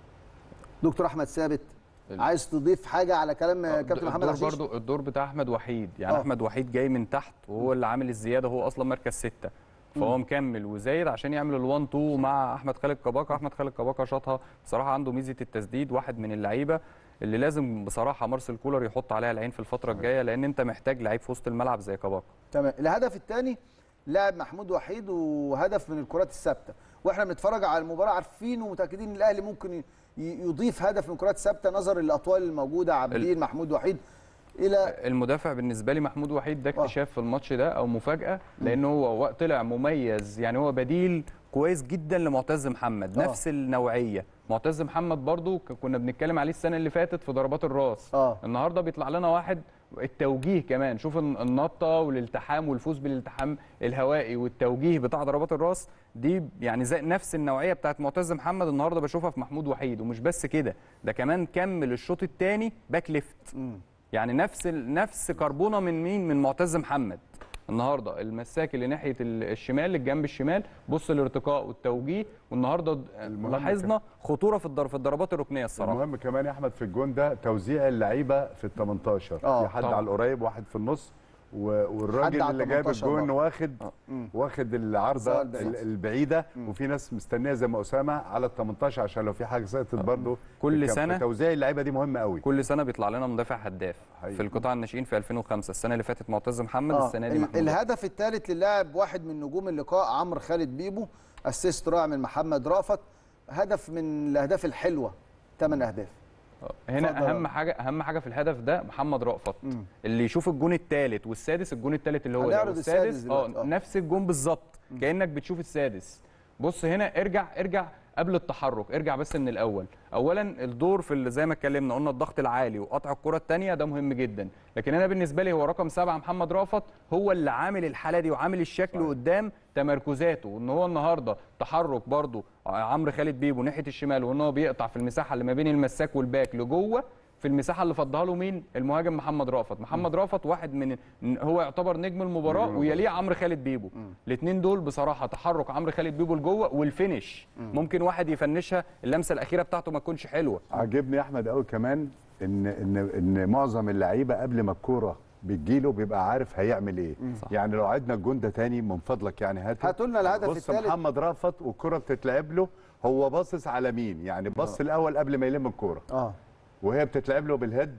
دكتور احمد ثابت ال- عايز تضيف حاجه على كلام آه، كابتن محمد الدور حشيش برضو الدور بتاع احمد وحيد يعني آه. احمد وحيد جاي من تحت وهو اللي عامل الزياده هو اصلا مركز ستة فهو مكمل وزايد عشان يعمل ال1 2 مع احمد خالد كباكا احمد خالد كباكا شاطها بصراحه عنده ميزه التسديد واحد من اللعيبه اللي لازم بصراحه مارسيل كولر يحط عليها العين في الفتره الجايه لان انت محتاج لعيب في وسط الملعب زي كباكا تمام الهدف الثاني لاعب محمود وحيد وهدف من الكرات الثابته واحنا بنتفرج على المباراه عارفين ومتاكدين ان الاهلي ممكن ي- يضيف هدف من الكرات الثابته نظرا للاطوال الموجوده عابدين محمود وحيد الى المدافع بالنسبه لي محمود وحيد ده اكتشاف في الماتش ده او مفاجاه لان هو وقت طلع مميز يعني هو بديل كويس جدا لمعتز محمد آه. نفس النوعيه معتز محمد برضو ك- كنا بنتكلم عليه السنه اللي فاتت في ضربات الراس اه النهارده بيطلع لنا واحد التوجيه كمان شوف الن- النطه والالتحام والفوز بالالتحام الهوائي والتوجيه بتاع ضربات الراس دي يعني زي نفس النوعيه بتاعت معتز محمد النهارده بشوفها في محمود وحيد ومش بس كده ده كمان كمل الشوط الثاني باك ليفت مم. يعني نفس ال- نفس كربونه من مين من معتز محمد النهارده المساك اللي ناحيه ال- الشمال الجنب الشمال بص الارتقاء والتوجيه والنهارده د- المهم لاحظنا خطوره في الضر- في الضربات الركنيه الصراحه المهم كمان يا احمد في الجون ده توزيع اللعيبه في ال 18 آه، في حد طبعا. على القريب واحد في النص و- حد والراجل على اللي جايب 18 الجون برضه. واخد مم. واخد العارضه الزاوية البعيدة. ال- البعيده وفي ناس مستنيه زي ما اسامه على ال 18 عشان لو في حاجه سقطت برضه كل كان- سنة- توزيع اللعيبه دي مهمه قوي كل سنه بيطلع لنا مدافع هداف حقيقي. في القطاع الناشئين في 2005 السنه اللي فاتت معتز محمد آه. السنه دي ال- محمود الهدف الثالث للاعب واحد من نجوم اللقاء عمرو خالد بيبو اسيست رائع من محمد رافت هدف من الاهداف الحلوه ثمان اهداف هنا اتفضل. اهم حاجه اهم حاجه في الهدف ده محمد رأفت مم. اللي يشوف الجون الثالث والسادس الجون الثالث اللي هو ده هنعرض السادس والسادس اه دلوقتي، آه. نفس الجون بالظبط كانك بتشوف السادس بص هنا ارجع ارجع قبل التحرك ارجع بس من الاول اولا الدور في ال- زي ما اتكلمنا قلنا الضغط العالي وقطع الكره الثانيه ده مهم جدا لكن انا بالنسبه لي هو رقم سبعة محمد رأفت هو اللي عامل الحاله دي وعامل الشكل صحيح. قدام تمركزاته وان هو النهارده تحرك برده عمرو خالد بيبو ناحيه الشمال وان هو بيقطع في المساحه اللي ما بين المساك والباك لجوه في المساحه اللي فضها له مين المهاجم محمد رأفت محمد رأفت واحد من هو يعتبر نجم المباراه ويليه عمرو خالد بيبو الاثنين دول بصراحه تحرك عمرو خالد بيبو لجوه والفينش ممكن واحد يفنشها اللمسه الاخيره بتاعته ما تكونش حلوه عجبني يا احمد قوي كمان ان ان ان معظم اللعيبه قبل ما الكوره بتجيله بيبقى عارف هيعمل ايه صح. يعني لو عدنا الجون ده تاني من فضلك يعني هات هاتوا لنا الهدف بص الثالث محمد رافت والكره بتتلعب له هو باصص على مين يعني بص الاول قبل ما يلم الكوره اه وهي بتتلعب له بالهيد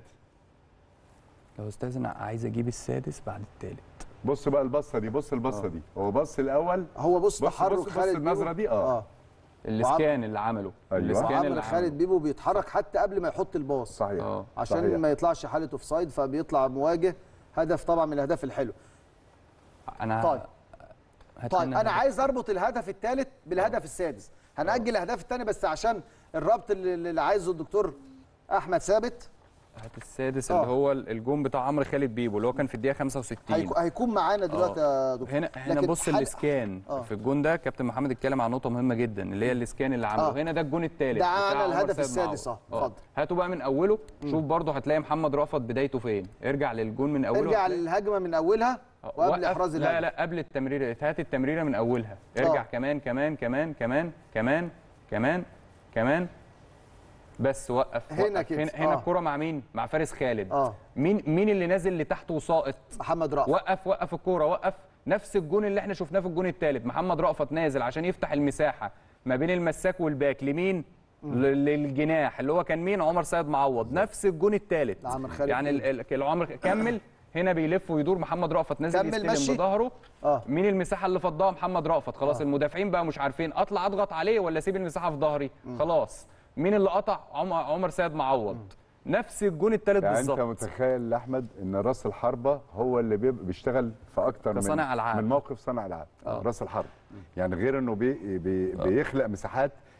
لو استاذ انا عايز اجيب السادس بعد الثالث بص بقى البصه دي بص البصه آه. دي هو بص الاول هو بص بص تحرك بص, بص خالد النظره بيبو. دي اه, اه الاسكان اللي عمله أيوة. الاسكان وعمرو اللي خالد عمله بيبو بيتحرك حتى قبل ما يحط الباص صحيح اه عشان صحيح. ما يطلعش حاله اوف سايد فبيطلع مواجه هدف طبعا من الاهداف الحلوه انا طيب. هات طيب لنا انا هدف. عايز اربط الهدف الثالث بالهدف السادس هنأجل الاهداف الثانيه بس عشان الربط اللي, اللي عايزه الدكتور احمد ثابت هات السادس آه. اللي هو الجون بتاع عمرو خالد بيبو اللي هو كان في الدقيقه 65 هيكو- هيكون معانا دلوقتي يا دكتور هنا هنا لكن بص حد- الاسكان آه. في الجون ده كابتن محمد اتكلم عن نقطه مهمه جدا اللي هي الاسكان اللي عمله آه. هنا ده الجون الثالث ده على الهدف السادس، اه اتفضل هاتوا بقى من اوله شوف برضه هتلاقي محمد رأفت بدايته فين ارجع للجون من اوله ارجع هتلاقي- للهجمه من اولها آه، وقبل وقف- احراز لا الهدف لا قبل التمريره هات التمريره من اولها ارجع آه. كمان كمان كمان كمان كمان كمان كمان بس وقف هنا وقف. كده، هنا, هنا آه. الكره مع مين مع فارس خالد اه مين مين اللي نازل لتحت وساقط محمد رأفت وقف وقف الكوره وقف نفس الجون اللي احنا شفناه في الجون الثالث محمد رأفت نازل عشان يفتح المساحه ما بين المساك والباك لمين ل- للجناح اللي هو كان مين عمر سيد معوض نفس الجون الثالث عمرو خالد يعني ال- ال- العمر كمل هنا بيلف ويدور محمد رأفت نازل كمل يستلم مشي. بظهره اه مين المساحه اللي فضاها محمد رأفت خلاص آه. المدافعين بقى مش عارفين اطلع اضغط عليه ولا اسيب المساحه في ظهري خلاص مين اللي قطع عمر, عمر سيد معوض نفس الجون الثالث يعني انت بالظبط متخيل يا احمد ان راس الحربه هو اللي بيبقى بيشتغل في اكتر من كصانع ألعاب. من موقف صانع العاب آه. راس الحرب يعني غير انه بي بي بيخلق مساحات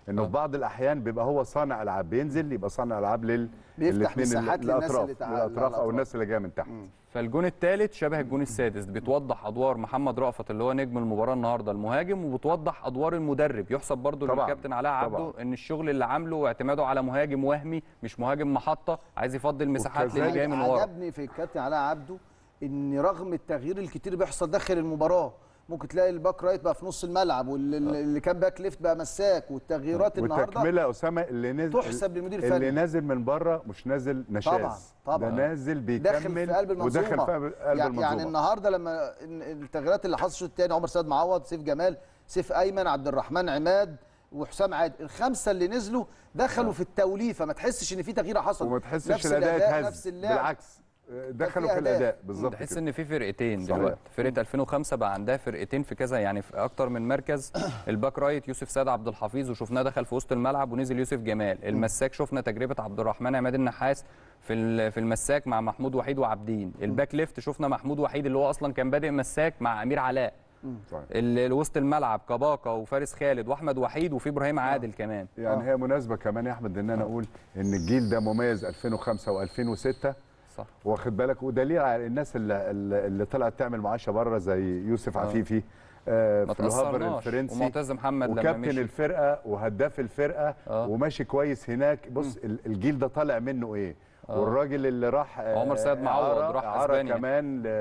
انه في بعض الاحيان بيبقى هو صانع العاب بينزل يبقى صانع العاب لل بيفتح الاتنين مساحات للناس الاطراف اللي تع- الاطراف او الأطراف. الناس اللي جايه من تحت فالجون الثالث شبه الجون السادس بتوضح ادوار محمد رأفت اللي هو نجم المباراه النهارده المهاجم وبتوضح ادوار المدرب يحسب برضو طبعاً، للكابتن علاء عبده طبعاً. ان الشغل اللي عامله واعتماده على مهاجم وهمي مش مهاجم محطه عايز يفضل مساحات للي جاي من ورا عجبني في الكابتن علاء عبده ان رغم التغيير الكتير بيحصل داخل المباراه ممكن تلاقي الباك رايت بقى في نص الملعب واللي كان باك ليفت بقى مساك والتغييرات النهارده والتكمله يا اسامه اللي نزل تحسب للمدير اللي الفني. نازل من بره مش نازل نشاز طبعا طبعا ده نازل بيكمل داخل في قلب المنظومه وداخل في قلب يعني- المنظومه يعني النهارده لما التغييرات اللي حصلت الشوط الثاني عمر سيد معوض سيف جمال سيف ايمن عبد الرحمن عماد وحسام عادل الخمسه اللي نزلوا دخلوا في التوليفه ما تحسش ان في تغيير حصل وما تحسش نفس الاداء الأداء، اتهز نفس اللعب بالعكس دخلوا فيها في أداء. الاداء بالظبط تحس كده. ان في فرقتين صحيح. دلوقتي فرقه 2005 بقى عندها فرقتين في كذا يعني في اكتر من مركز الباك رايت يوسف سيد عبد الحفيظ وشفناه دخل في وسط الملعب ونزل يوسف جمال المساك شفنا تجربه عبد الرحمن عماد النحاس في ال- في المساك مع محمود وحيد وعابدين الباك ليفت شفنا محمود وحيد اللي هو اصلا كان بادئ مساك مع امير علاء صحيح. ال- وسط الملعب كباكا وفارس خالد واحمد وحيد وفي ابراهيم عادل كمان يعني هي مناسبه كمان يا احمد ان انا اقول ان الجيل ده مميز 2005 و2006 صح واخد بالك ودليل على الناس اللي, اللي طلعت تعمل معاشه بره زي يوسف عفيفي آه ما في الهافر تأثرناش. الفرنسي ومعتز محمد لما وكابتن مشي. الفرقه وهداف الفرقه آه. وماشي كويس هناك بص ال- الجيل ده طالع منه ايه آه. والراجل اللي راح آه، عمر سيد معوض إعارة- راح إعارة أسبانيا. كمان ل...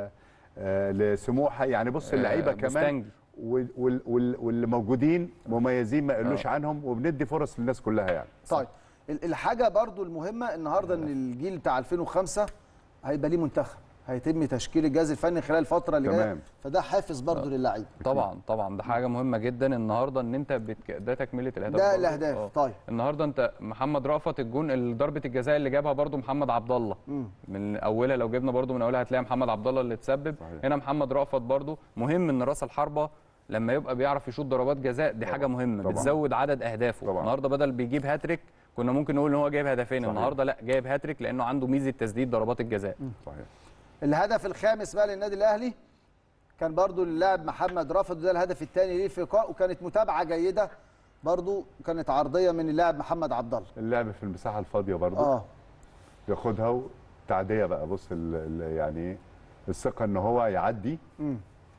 آه، لسموحه يعني بص اللعيبه آه، كمان بوستنجي. وال- وال- وال- واللي موجودين مميزين ما قالوش عنهم وبندي فرص للناس كلها يعني طيب ال- الحاجه برضو المهمه النهارده ان الجيل بتاع 2005 هيبقى ليه منتخب هيتم تشكيل الجهاز الفني خلال الفتره اللي جايه تمام. فده حافز برضو للعيبه طبعا طبعا ده حاجه مهمه جدا النهارده ان انت بتك... ده تكمله الاهداف ده برضه. الاهداف آه. طيب النهارده انت محمد رأفت الجون ضربه الجزاء اللي جابها برضو محمد عبد الله مم. من اولها لو جبنا برضو من اولها هتلاقي محمد عبد الله اللي تسبب صحيح. هنا محمد رأفت برضو مهم ان راس الحربه لما يبقى بيعرف يشوط ضربات جزاء دي حاجه مهمه طبعاً. بتزود عدد اهدافه طبعاً. النهارده بدل بيجيب هاتريك كنا ممكن نقول ان هو جايب هدفين صحيح. النهارده لا جايب هاتريك لانه عنده ميزه تسديد ضربات الجزاء صحيح الهدف الخامس بقى للنادي الاهلي كان برضو اللاعب محمد رافض ده الهدف الثاني ليه في لقاء وكانت متابعه جيده برضو كانت عرضيه من اللاعب محمد عبد الله اللعب في المساحه الفاضيه برضه اه ياخدها وتعديه بقى بص ال ال يعني ايه الثقه ان هو يعدي مم.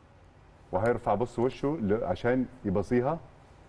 وهيرفع بص وشه ل- عشان يبصيها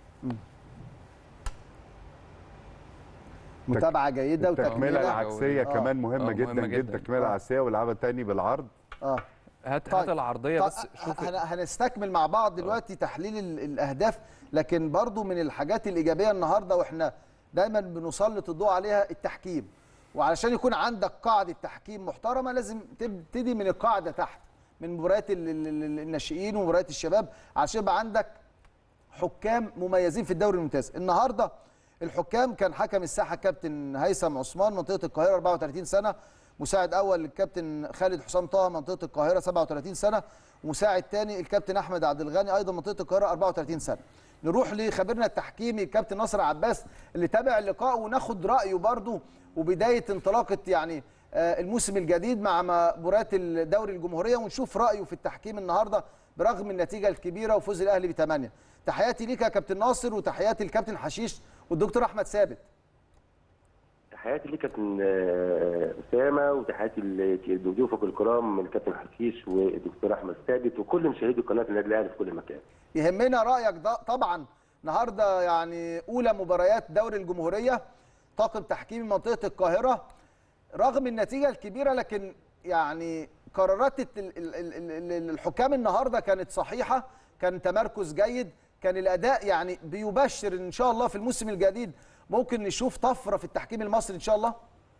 متابعه جيده التكمله وتكمله العكسيه آه. كمان مهمه آه، جدا مهمة جدا جدا. التكمله آه. العكسيه واللعبه الثاني بالعرض اه هات طيب. هات العرضيه طيب بس شوف هن- هنستكمل مع بعض دلوقتي تحليل ال- الاهداف لكن برضو من الحاجات الايجابيه النهارده واحنا دايما بنسلط الضوء عليها التحكيم وعلشان يكون عندك قاعده تحكيم محترمه لازم تبتدي من القاعده تحت من مباريات ال- ال- ال- الناشئين ومباريات الشباب عشان يبقى عندك حكام مميزين في الدوري الممتاز النهارده الحكام كان حكم الساحه كابتن هيثم عثمان منطقه القاهره 34 سنه مساعد اول الكابتن خالد حسام طه منطقه القاهره 37 سنه ومساعد ثاني الكابتن احمد عبد الغني ايضا منطقه القاهره 34 سنه نروح لخبيرنا التحكيمي الكابتن ناصر عباس اللي تابع اللقاء وناخد رايه برضه وبدايه انطلاقه يعني آه، الموسم الجديد مع مباريات الدوري الجمهوريه ونشوف رايه في التحكيم النهارده برغم النتيجه الكبيره وفوز الاهلي بثمانيه تحياتي ليك يا كابتن ناصر وتحياتي الكابتن حشيش والدكتور احمد ثابت تحياتي ليك كابتن آه، اسامه وتحياتي لضيوفك الكرام الكابتن حشيش والدكتور احمد ثابت وكل مشاهدي قناه النادي الاهلي في كل مكان. يهمنا رايك ده طبعا النهارده يعني اولى مباريات دوري الجمهوريه طاقم تحكيمي منطقه القاهره رغم النتيجه الكبيره لكن يعني قرارات ال- ال- ال- ال- ال- الحكام النهارده كانت صحيحه كان تمركز جيد كان الاداء يعني بيبشر ان شاء الله في الموسم الجديد ممكن نشوف طفره في التحكيم المصري ان شاء الله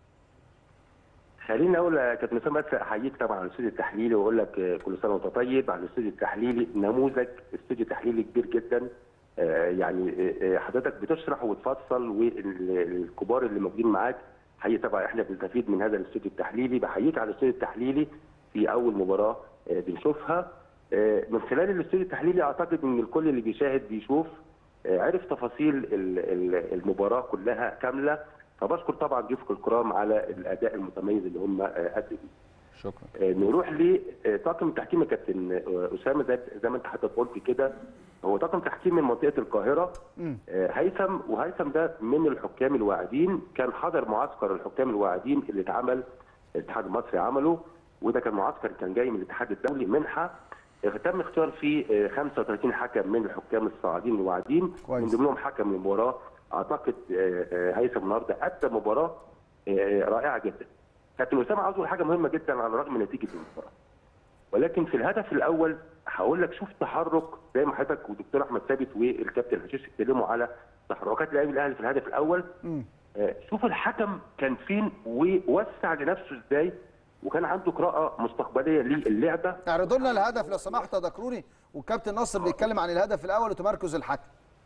خليني اقول يا كابتن اسامه بس احييك طبعا على الاستوديو التحليلي واقول لك آه، كل سنه وانت طيب على الاستوديو التحليلي نموذج استوديو تحليلي كبير جدا آه، يعني آه، آه، حضرتك بتشرح وتفصل والكبار اللي موجودين معاك حقيقي طبعا احنا بنستفيد من هذا الاستوديو التحليلي بحييك على الاستوديو التحليلي في اول مباراه آه، بنشوفها آه، من خلال الاستوديو التحليلي اعتقد ان الكل اللي بيشاهد بيشوف آه، عرف تفاصيل ال- ال- المباراه كلها كامله فبشكر طبعا ضيوفك الكرام على الاداء المتميز اللي هم آه، ادوا بيه. شكرا آه، نروح لطاقم التحكيم يا كابتن آه، اسامه زي, زي ما انت حضرتك قلت كده هو طاقم تحكيم من منطقه القاهره مم. آه، هيثم وهيثم ده من الحكام الواعدين كان حضر معسكر الحكام الواعدين اللي اتعمل الاتحاد المصري عمله وده كان معسكر كان جاي من الاتحاد الدولي منحه آه، تم اختيار فيه آه، 35 حكم من الحكام الصاعدين الواعدين كويس. من ضمنهم حكم المباراه اعتقد آه، آه، هيثم النهارده ادى مباراه آه، رائعه جدا. كابتن اسامه عاوز اقول حاجه مهمه جدا على الرغم من نتيجه المباراه. ولكن في الهدف الاول هقول لك شوف تحرك زي ما حضرتك والدكتور احمد ثابت والكابتن هشيش اتكلموا على تحركات لاعبي الاهلي في الهدف الاول مم. آه، شوف الحكم كان فين ووسع لنفسه ازاي وكان عنده قراءه مستقبليه للعبه اعرضوا لنا الهدف لو سمحت يا دكروري والكابتن ناصر بيتكلم عن الهدف الاول وتمركز الحكم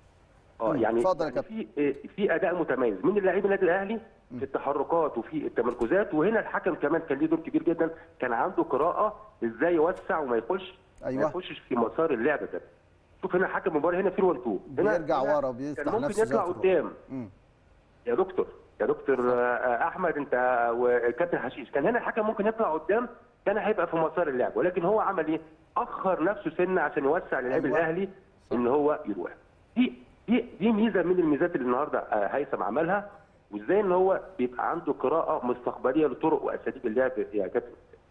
اه يعني اتفضل يا يعني في آه، في اداء متميز من اللاعبين النادي الاهلي في التحركات وفي التمركزات وهنا الحكم كمان كان ليه دور كبير جدا كان عنده قراءه ازاي يوسع وما يخش أيوة. ما يخشش في مسار اللعبه ده شوف هنا حكم المباراه هنا في 1 2 هنا بيرجع هنا ورا بيفتح كان ممكن نفسه يطلع زي الفل. قدام مم. يا دكتور يا دكتور آه، احمد انت والكابتن حشيش كان هنا الحكم ممكن يطلع قدام كان هيبقى في مسار اللعب ولكن هو عمل ايه؟ اخر نفسه سنه عشان يوسع للاعب أيوة. الاهلي ان هو يروح دي دي دي ميزه من الميزات اللي النهارده آه، هيثم عملها وازاي ان هو بيبقى عنده قراءه مستقبليه لطرق واساليب اللعب يا كابتن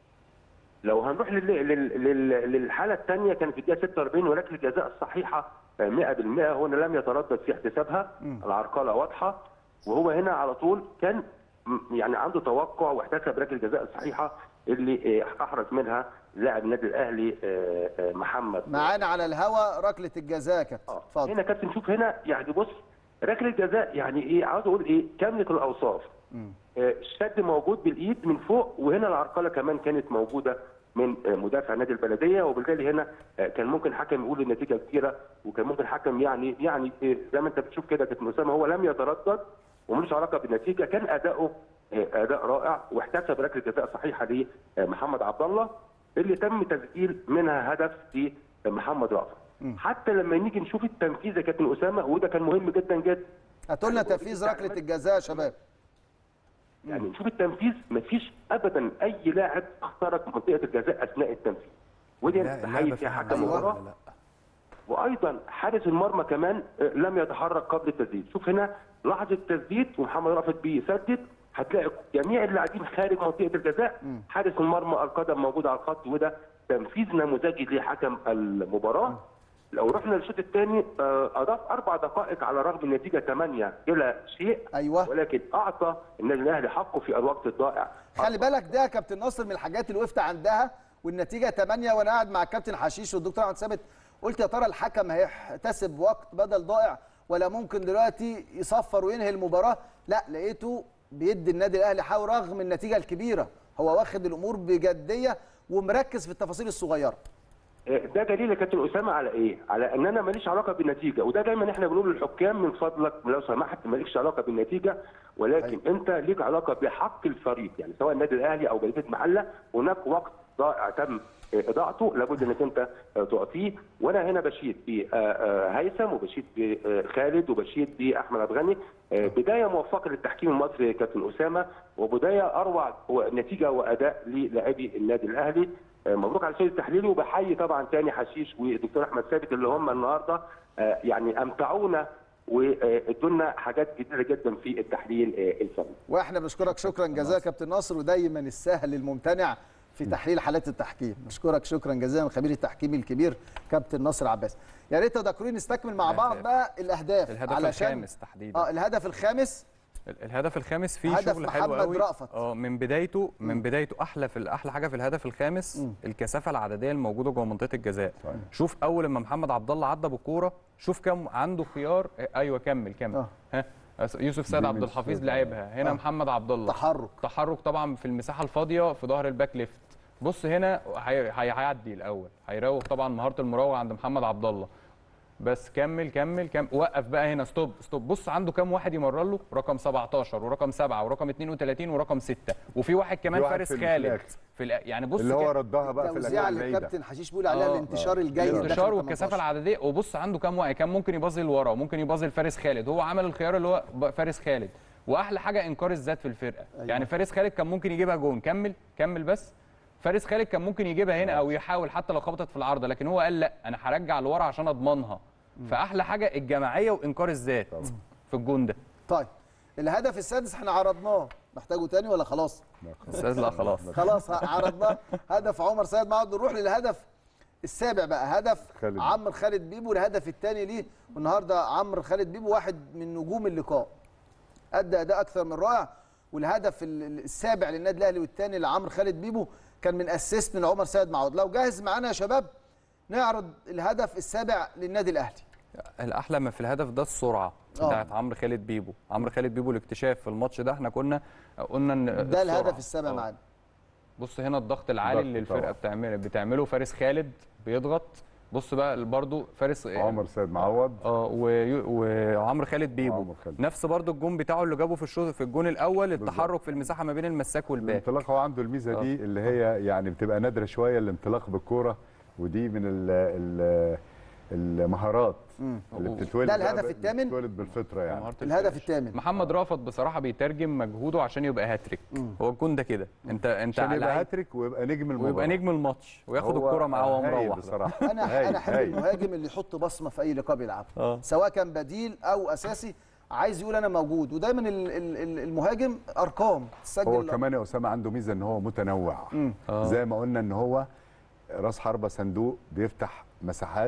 لو هنروح لل... لل... لل... للحاله الثانيه كان في الدقيقه 46 ولكن الجزاء الصحيحه آه، 100% هنا لم يتردد في احتسابها العرقله واضحه وهو هنا على طول كان م- يعني عنده توقع واحتسب ركله الجزاء الصحيحه اللي آه، احرز منها لاعب النادي الاهلي آه، آه، محمد معانا على الهوا ركله الجزاء يا كابتن آه. اتفضل هنا كابتن شوف هنا يعني بص ركله جزاء يعني ايه عاوز اقول ايه كامله الاوصاف آه، الشد موجود بالايد من فوق وهنا العرقله كمان كانت موجوده من آه، مدافع نادي البلديه وبالتالي هنا آه، كان ممكن حكم يقول النتيجه كبيره وكان ممكن حكم يعني يعني آه، زي ما انت بتشوف كده كابتن اسامه هو لم يتردد وملوش علاقه بالنتيجه كان اداؤه آه، اداء رائع واحتسب ركله جزاء صحيحه لمحمد عبد الله اللي تم تسجيل منها هدف لمحمد رأفت حتى لما نيجي نشوف التنفيذ يا كابتن اسامه وده كان مهم جدا جدا هاتوا لنا تنفيذ ركله الجزاء يا شباب يعني نشوف التنفيذ مفيش ابدا اي لاعب اخترق منطقه الجزاء اثناء التنفيذ ودي لا، تحيي اللعبة فيها فيها حكم عدل المباراه ولا لا؟ وايضا حارس المرمى كمان آه، لم يتحرك قبل التسديد شوف هنا لحظه التسديد ومحمد رافت بيسدد هتلاقي جميع اللاعبين خارج منطقه الجزاء حارس المرمى القدم موجود على الخط وده تنفيذ نموذجي لحكم المباراه لو رحنا للشوط الثاني اضاف اربع دقائق على رغم النتيجه 8 الى شيء أيوة. ولكن اعطى النادي الاهلي حقه في الوقت الضائع خلي بالك ده يا كابتن ناصر من الحاجات اللي وقفت عندها والنتيجه 8 وانا قاعد مع الكابتن حشيش والدكتور احمد ثابت قلت يا ترى الحكم هيحتسب وقت بدل ضائع ولا ممكن دلوقتي يصفر وينهي المباراه لا لقيته بيدي النادي الاهلي حاول رغم النتيجه الكبيره هو واخد الامور بجديه ومركز في التفاصيل الصغيره ده دليل يا كابتن اسامه على ايه؟ على ان انا ماليش علاقه بالنتيجه وده دايما احنا بنقول للحكام من فضلك لو سمحت مالكش علاقه بالنتيجه ولكن انت ليك علاقه بحق الفريق يعني سواء النادي الاهلي او بلديه محله هناك وقت ضائع تم اضاعته لابد انك انت تعطيه وانا هنا بشيد بهيثم وبشيد بخالد وبشيد باحمد عبد الغني بدايه موفقه للتحكيم المصري يا كابتن اسامه وبدايه اروع نتيجه واداء للاعبي النادي الاهلي مبروك على الاستوديو التحليلي وبحيي طبعا تاني حشيش والدكتور احمد ثابت اللي هم النهارده يعني امتعونا وادونا حاجات كتيره جدا في التحليل الفني. واحنا بنشكرك شكرا جزيلا كابتن ناصر ودايما السهل الممتنع في تحليل حالات التحكيم بشكرك شكرا جزيلا خبير التحكيم الكبير كابتن ناصر عباس يا ريت يا دكرين نستكمل مع بعض بقى الاهداف الهدف علشان الخامس تحديدا اه الهدف الخامس الهدف الخامس فيه هدف شغل حلو محمد قوي رأفت. اه من بدايته من بدايته احلى في احلى حاجه في الهدف الخامس الكثافه العدديه الموجوده جوه منطقه الجزاء شوف اول ما محمد عبد الله عدى بالكوره شوف كم عنده خيار آه، ايوه كمل كمل آه. ها يوسف سيد دي عبد من الحفيظ الشوط. لعبها هنا آه. محمد عبد الله تحرك تحرك طبعا في المساحه الفاضيه في ظهر الباك ليفت بص هنا هي- هي- هيعدي الاول هيراوغ طبعا مهاره المراوغه عند محمد عبد الله بس كمل كمل كمل وقف بقى هنا ستوب ستوب بص عنده كام واحد يمرر له رقم 17 ورقم 7 ورقم 32 ورقم 6 وفي واحد كمان في واحد فارس في خالد الفلاكس. في الأ- يعني بص اللي هو كده ردها بقى في التوزيع الاجواء اللي البعيده الكابتن حشيش بيقول عليها آه. الانتشار الجيد داخل الانتشار 18. والكثافه العدديه وبص عنده كام واحد كان ممكن يبازل لورا ممكن يبازل فارس خالد هو عمل الخيار اللي هو ب- فارس خالد واحلى حاجه انكار الذات في الفرقه أيوة. يعني فارس خالد كان ممكن يجيبها جون كمل كمل بس فارس خالد كان ممكن يجيبها هنا او يحاول حتى لو خبطت في العارضه لكن هو قال لا انا هرجع لورا عشان اضمنها فاحلى حاجه الجماعيه وانكار الذات في الجون ده طيب الهدف السادس احنا عرضناه محتاجه تاني ولا خلاص استاذ لا خلاص خلاص عرضناه هدف عمر سيد معوض نروح للهدف السابع بقى هدف خالد. عمرو خالد بيبو الهدف الثاني ليه والنهارده عمرو خالد بيبو واحد من نجوم اللقاء ادى اداء اكثر من رائع والهدف ال- ال- السابع للنادي الاهلي والثاني لعمرو خالد بيبو كان من اسيست من عمر سيد معوض لو جاهز معانا يا شباب نعرض الهدف السابع للنادي الاهلي الاحلى ما في الهدف ده السرعه آه. بتاعت عمرو خالد بيبو عمرو خالد بيبو الاكتشاف في الماتش ده احنا كنا قلنا ان ده السرعة. الهدف السابع آه. معانا بص هنا الضغط العالي الضغط اللي الفرقه طبعا. بتعمله بتعمله فارس خالد بيضغط بص بقى برضو فارس عمر سيد معوض اه ويو- وعمرو خالد بيبو وعمرو خالد. نفس برضو الجون بتاعه اللي جابه في الشوط في الجون الاول التحرك في المساحه ما بين المساك والباك الانطلاق هو عنده الميزه دي اللي هي يعني بتبقى نادره شويه الانطلاق بالكوره ودي من ال ال المهارات اللي بتتولد ده بقى الهدف ب- الثامن؟ بتتولد بالفطره يعني مهارة الهدف الفينش. الثامن محمد رافت بصراحه بيترجم مجهوده عشان يبقى هاتريك هو الجون ده كده انت انت عشان يبقى لعيب هاتريك ويبقى نجم المباراه ويبقى نجم الماتش وياخد هو الكرة معاه وهو هايل مروح بصراحه انا هايل، انا احب هايل. المهاجم اللي يحط بصمه في اي لقاء بيلعبه اه. سواء كان بديل او اساسي عايز يقول انا موجود ودايما ال- ال- ال- المهاجم ارقام تسجل هو كمان يا اسامه عنده ميزه ان هو متنوع اه. زي ما قلنا ان هو راس حربه صندوق بيفتح مساحات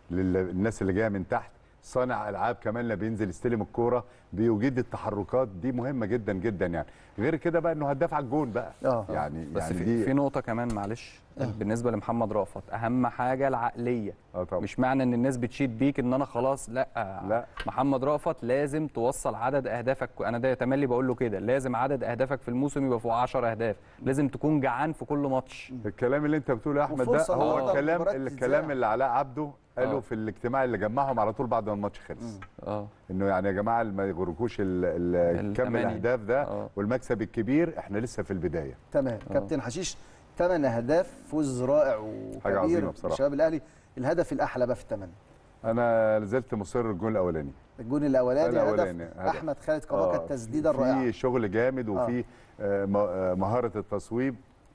للناس اللي جايه من تحت صانع العاب كمان لما بينزل يستلم الكوره بيوجد التحركات دي مهمه جدا جدا يعني غير كده بقى انه هداف على الجون بقى اه. يعني بس يعني في, دي في نقطة كمان معلش بالنسبة لمحمد رافت أهم حاجة العقلية اه طبعا مش معنى إن الناس بتشيد بيك إن أنا خلاص لا لا. محمد رافت لازم توصل عدد أهدافك أنا ده تملي بقول له كده لازم عدد أهدافك في الموسم يبقى فوق 10 أهداف لازم تكون جعان في كل ماتش الكلام اللي انت بتقوله يا احمد ده وفرصة هو النهارده الكلام المباراة الكلام تتذاع. اللي علاء عبده قاله اه. في الاجتماع اللي جمعهم على طول بعد ما الماتش خلص اه انه يعني يا جماعه ما يغركوش ال- ال- كم التمانية. الاهداف ده اه. والمكسب الكبير احنا لسه في البدايه تمام كابتن حشيش ثمان اهداف فوز رائع حاجة وكبير عظيمة بصراحة. للشباب الاهلي الهدف الاحلى بقى في الثمن انا لازلت مصر الجون الاولاني الجون الاولاني الأولاني، هدف هدف. احمد خالد كباكا آه، التسديده في الرائعه شغل جامد وفي آه، م- آه، مهاره التصويب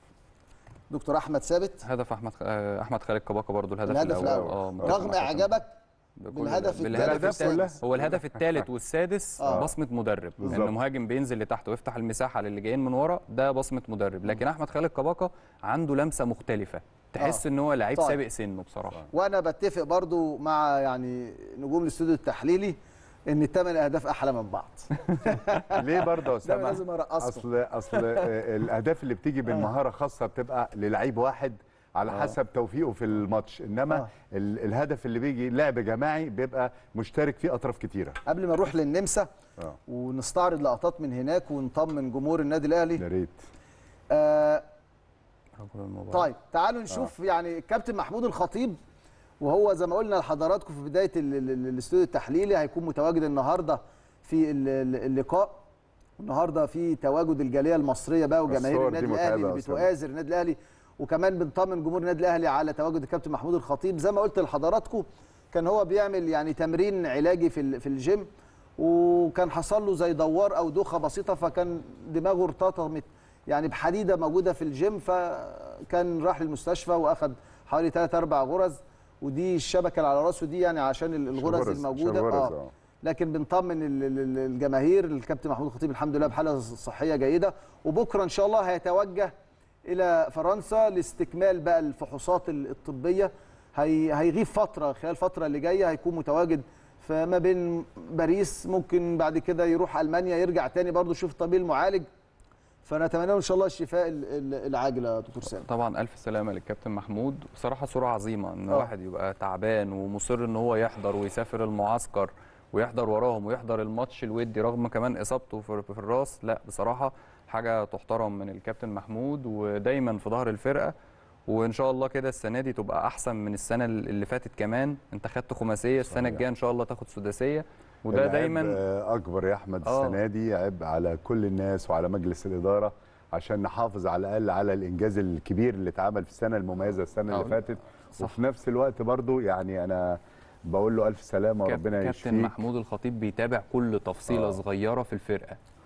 دكتور احمد ثابت هدف أحمد آه، أحمد خالد كباكا برضو الهدف, الهدف الأول الأول. اه رغم اعجابك بكل- بالهدف بالهدف الثالث الثالث والسادس. هو الهدف الثالث والسادس آه. بصمه مدرب بالظبط. ان مهاجم بينزل لتحت ويفتح المساحه للي جايين من ورا ده بصمه مدرب لكن احمد خالد كباكا عنده لمسه مختلفه تحس آه. ان هو لعيب طيب. سابق سنه بصراحه وانا بتفق برضو مع يعني نجوم الاستوديو التحليلي ان الثمان اهداف احلى من بعض ليه برضه يا ده اسامه لازم ارقصكم اصل اصل آه، الاهداف اللي بتيجي بالمهاره خاصه بتبقى للعيب واحد على حسب توفيقه في الماتش انما آه. ال- الهدف اللي بيجي لعب جماعي بيبقى مشترك فيه اطراف كتيره قبل ما نروح للنمسا اه ونستعرض لقطات من هناك ونطمن جمهور النادي الاهلي يا ريت آه رجل المباراة. طيب تعالوا نشوف يعني الكابتن محمود الخطيب وهو زي ما قلنا لحضراتكم في بدايه ال- ال- ال- الاستوديو التحليلي هيكون متواجد النهارده في ال- ال- اللقاء النهارده في تواجد الجاليه المصريه بقى وجماهير الصور النادي دي الاهلي متعبة اللي أصلاً. بتؤازر النادي الاهلي وكمان بنطمن جمهور النادي الاهلي على تواجد الكابتن محمود الخطيب زي ما قلت لحضراتكم كان هو بيعمل يعني تمرين علاجي في ال- في الجيم وكان حصل له زي دوار او دوخه بسيطه فكان دماغه ارتطمت يعني بحديده موجوده في الجيم فكان راح للمستشفى واخد حوالي 3 4 غرز ودي الشبكه اللي على راسه دي يعني عشان ال- الغرز شغرز- الموجوده شغرز، اه آه. لكن بنطمن ال- ال- ال- الجماهير الكابتن محمود الخطيب الحمد لله بحاله صحيه جيده وبكره ان شاء الله هيتوجه الى فرنسا لاستكمال بقى الفحوصات ال- الطبيه هي هيغيب فتره خلال الفتره اللي جايه هيكون متواجد فما بين باريس ممكن بعد كده يروح المانيا يرجع تاني برضه يشوف الطبيب المعالج فنتمنى له ان شاء الله الشفاء ال- ال- العاجل يا دكتور سامي طبعا الف سلامه للكابتن محمود بصراحه صوره عظيمه ان آه. واحد يبقى تعبان ومصر ان هو يحضر ويسافر المعسكر ويحضر وراهم ويحضر الماتش الودي رغم كمان اصابته في في الراس لا بصراحه حاجه تحترم من الكابتن محمود ودايما في ظهر الفرقه وان شاء الله كده السنه دي تبقى احسن من السنه اللي فاتت كمان انت خدت خماسيه السنه صحيح. الجايه ان شاء الله تاخد سداسيه وده العبء، دايما آه، اكبر يا احمد آه. السنه دي عبء على كل الناس وعلى مجلس الاداره عشان نحافظ على الاقل على الانجاز الكبير اللي اتعمل في السنه المميزه السنه آه. اللي فاتت صح. وفي نفس الوقت برضو يعني انا بقول له الف سلامه كاب- وربنا كابتن يشفيك محمود الخطيب بيتابع كل تفصيله آه. صغيره في الفرقه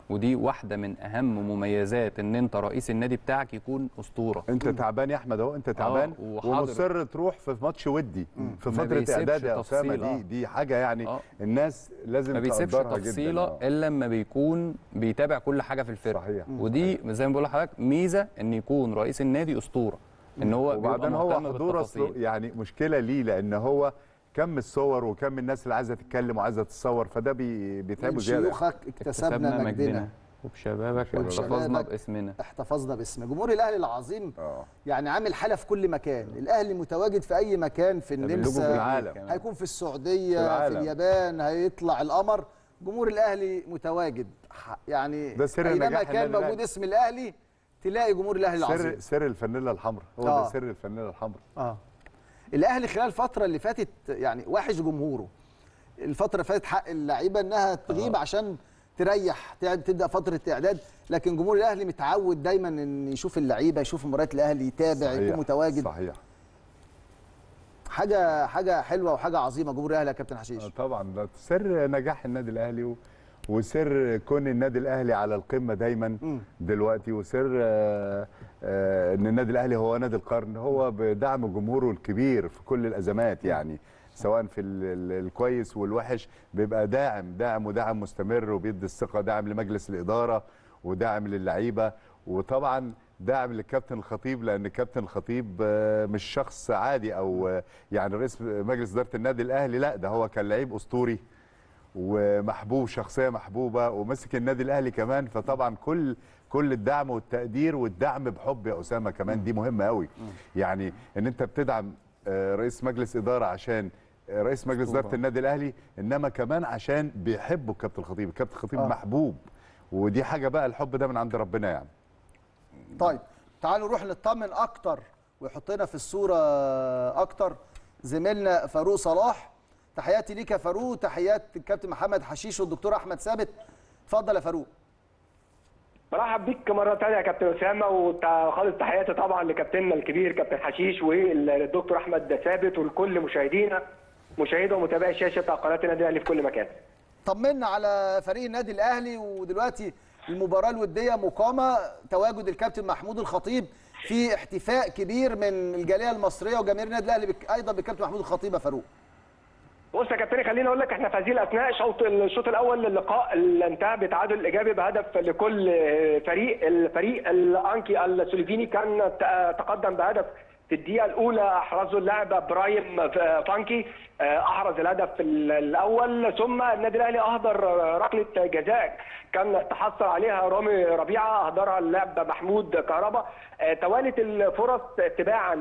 ودي واحده من اهم مميزات ان انت رئيس النادي بتاعك يكون اسطوره انت تعبان يا احمد اهو انت تعبان وحاضر. ومصر تروح في ماتش ودي في ما فتره بيسيبش اعداد يا اسامه تفصيلة. دي دي حاجه يعني آه. الناس لازم ما بيسيبش تقدرها جداً. تفصيله آه. الا لما بيكون بيتابع كل حاجه في الفرقه صحيح. ودي زي ما بقول لحضرتك ميزه ان يكون رئيس النادي اسطوره ان هو بيبقى وبعدين هو مهتم حضور أصله بالتفاصيل. يعني مشكله ليه لان هو كم الصور وكم الناس اللي عايزه تتكلم وعايزه تتصور فده بي بيتعبوا من زياده شيوخك اكتسبنا مجدنا وبشبابك وبشبابك احتفظنا باسمنا احتفظنا باسم جمهور الاهلي العظيم اه يعني عامل حاله في كل مكان الاهلي متواجد في اي مكان في باللوجو النمسا في العالم. كمان. هيكون في السعوديه في في, العالم. اليابان هيطلع القمر جمهور الاهلي متواجد ح- يعني ده سر اينما نجاح كان النادي موجود الأهلي. اسم الاهلي تلاقي جمهور الاهلي سر العظيم سر الفانيلا الحمراء هو آه. ده سر الفانيلا الحمراء اه الاهلي خلال الفتره اللي فاتت يعني وحش جمهوره الفتره اللي فاتت حق اللعيبه انها تغيب عشان تريح تع- تبدا فتره اعداد لكن جمهور الاهلي متعود دايما ان يشوف اللعيبه يشوف مباريات الاهلي يتابع يكون متواجد صحيح حاجه حاجه حلوه وحاجه عظيمه جمهور الاهلي يا كابتن حشيش آه طبعا ده سر نجاح النادي الاهلي و... وسر كون النادي الاهلي على القمه دايما مم. دلوقتي وسر آه، آه، ان النادي الاهلي هو نادي القرن هو بدعم جمهوره الكبير في كل الازمات يعني سواء في ال- ال- الكويس والوحش بيبقى داعم داعم ودعم مستمر وبيدي الثقه داعم لمجلس الاداره وداعم للعيبه وطبعا داعم للكابتن الخطيب لان الكابتن الخطيب آه، مش شخص عادي او آه، يعني رئيس مجلس اداره النادي الاهلي لا ده هو كان لعيب اسطوري ومحبوب شخصيه محبوبه ومسك النادي الاهلي كمان فطبعا كل كل الدعم والتقدير والدعم بحب يا اسامه كمان دي مهمه قوي يعني ان انت بتدعم آه، رئيس مجلس اداره عشان آه، رئيس مجلس أسطورة. اداره النادي الاهلي انما كمان عشان بيحبوا الكابتن الخطيب الكابتن الخطيب آه. محبوب ودي حاجه بقى الحب ده من عند ربنا يعني طيب تعالوا نروح نطمن اكتر ويحطنا في الصوره اكتر زميلنا فاروق صلاح تحياتي ليك يا فاروق تحيات الكابتن محمد حشيش والدكتور احمد ثابت اتفضل يا فاروق برحب بيك مرة تانية يا كابتن أسامة وخالص تحياتي طبعا لكابتننا الكبير كابتن حشيش والدكتور أحمد ثابت ولكل مشاهدينا مشاهدة ومتابعي شاشة قناة النادي الأهلي في كل مكان. طمنا على فريق النادي الاهلي ودلوقتي المباراه الوديه مقامه تواجد الكابتن محمود الخطيب في احتفاء كبير من الجاليه المصريه وجماهير النادي الاهلي بك- ايضا بالكابتن محمود الخطيب يا فاروق بص يا كابتن خليني اقول لك احنا في هذه الاثناء شوط الشوط الاول للقاء اللي انتهى بتعادل ايجابي بهدف لكل فريق الفريق الانكي السلوفيني كان ت- تقدم بهدف في الدقيقه الاولى احرزه اللاعب برايم فانكي احرز الهدف ال- الاول ثم النادي الاهلي اهدر ركله جزاء كان تحصل عليها رامي ربيعه اهدرها اللاعب محمود كهربا آه، توالت الفرص تباعا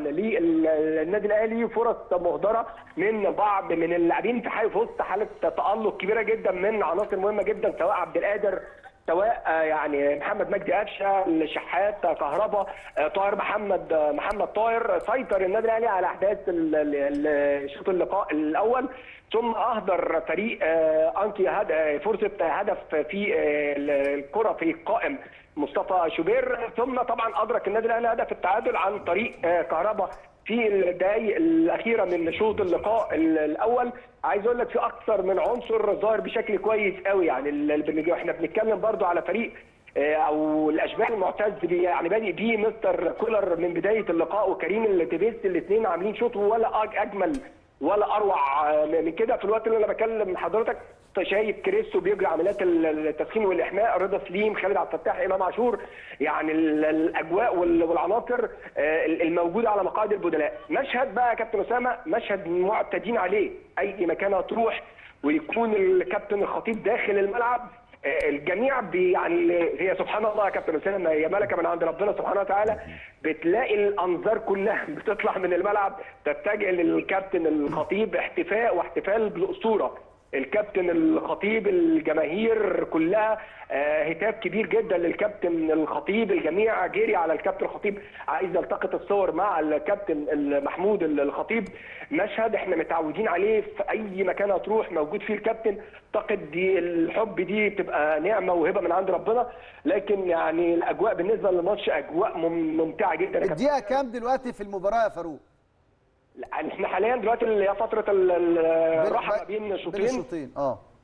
للنادي الاهلي فرص مهدره من بعض من اللاعبين في حال في وسط حاله تالق كبيره جدا من عناصر مهمه جدا سواء عبد القادر سواء آه، يعني محمد مجدي قفشه الشحات آه، كهربا آه، طاهر محمد آه، محمد طاهر سيطر النادي الاهلي على احداث ال- ال- ال- شوط اللقاء الاول ثم اهدر فريق آه، انكي هد- آه، فرصه هدف في آه، الكره في القائم مصطفى شوبير ثم طبعا ادرك النادي الاهلي هدف التعادل عن طريق آه، كهربا في الدقائق الاخيره من شوط اللقاء ال- الاول عايز اقول لك في اكثر من عنصر ظاهر بشكل كويس قوي يعني ال- ال- بنج- احنا بنتكلم برضو على فريق آه، او الاشبال المعتز بيه يعني بادئ بيه مستر كولر من بدايه اللقاء وكريم التبيس الاثنين عاملين شوط ولا أج- اجمل ولا اروع آه، من كده في الوقت اللي انا بكلم حضرتك شايف كريستو بيجري عمليات ال- التسخين والاحماء رضا سليم خالد عبد الفتاح امام عاشور يعني ال- الاجواء وال- والعناصر آه، الموجوده على مقاعد البدلاء مشهد بقى يا كابتن اسامه مشهد معتادين عليه اي مكان هتروح ويكون الكابتن الخطيب داخل الملعب آه، الجميع بي يعني هي سبحان الله يا كابتن اسامه هي ملكه من عند ربنا سبحانه وتعالى بتلاقي الانظار كلها بتطلع من الملعب تتجه للكابتن الخطيب احتفاء واحتفال بالاسطوره الكابتن الخطيب الجماهير كلها آه، هتاف كبير جدا للكابتن الخطيب الجميع جري على الكابتن الخطيب عايز يلتقط الصور مع الكابتن محمود الخطيب مشهد احنا متعودين عليه في اي مكان هتروح موجود فيه الكابتن اعتقد دي الحب دي بتبقى نعمه وهبه من عند ربنا لكن يعني الاجواء بالنسبه للماتش اجواء مم- ممتعه جدا يا كابتن. الدقيقه كام دلوقتي في المباراه يا فاروق يعني احنا حاليا دلوقتي اللي هي فتره ال- ال- الراحه ما بين بين شوطين الشوطين اه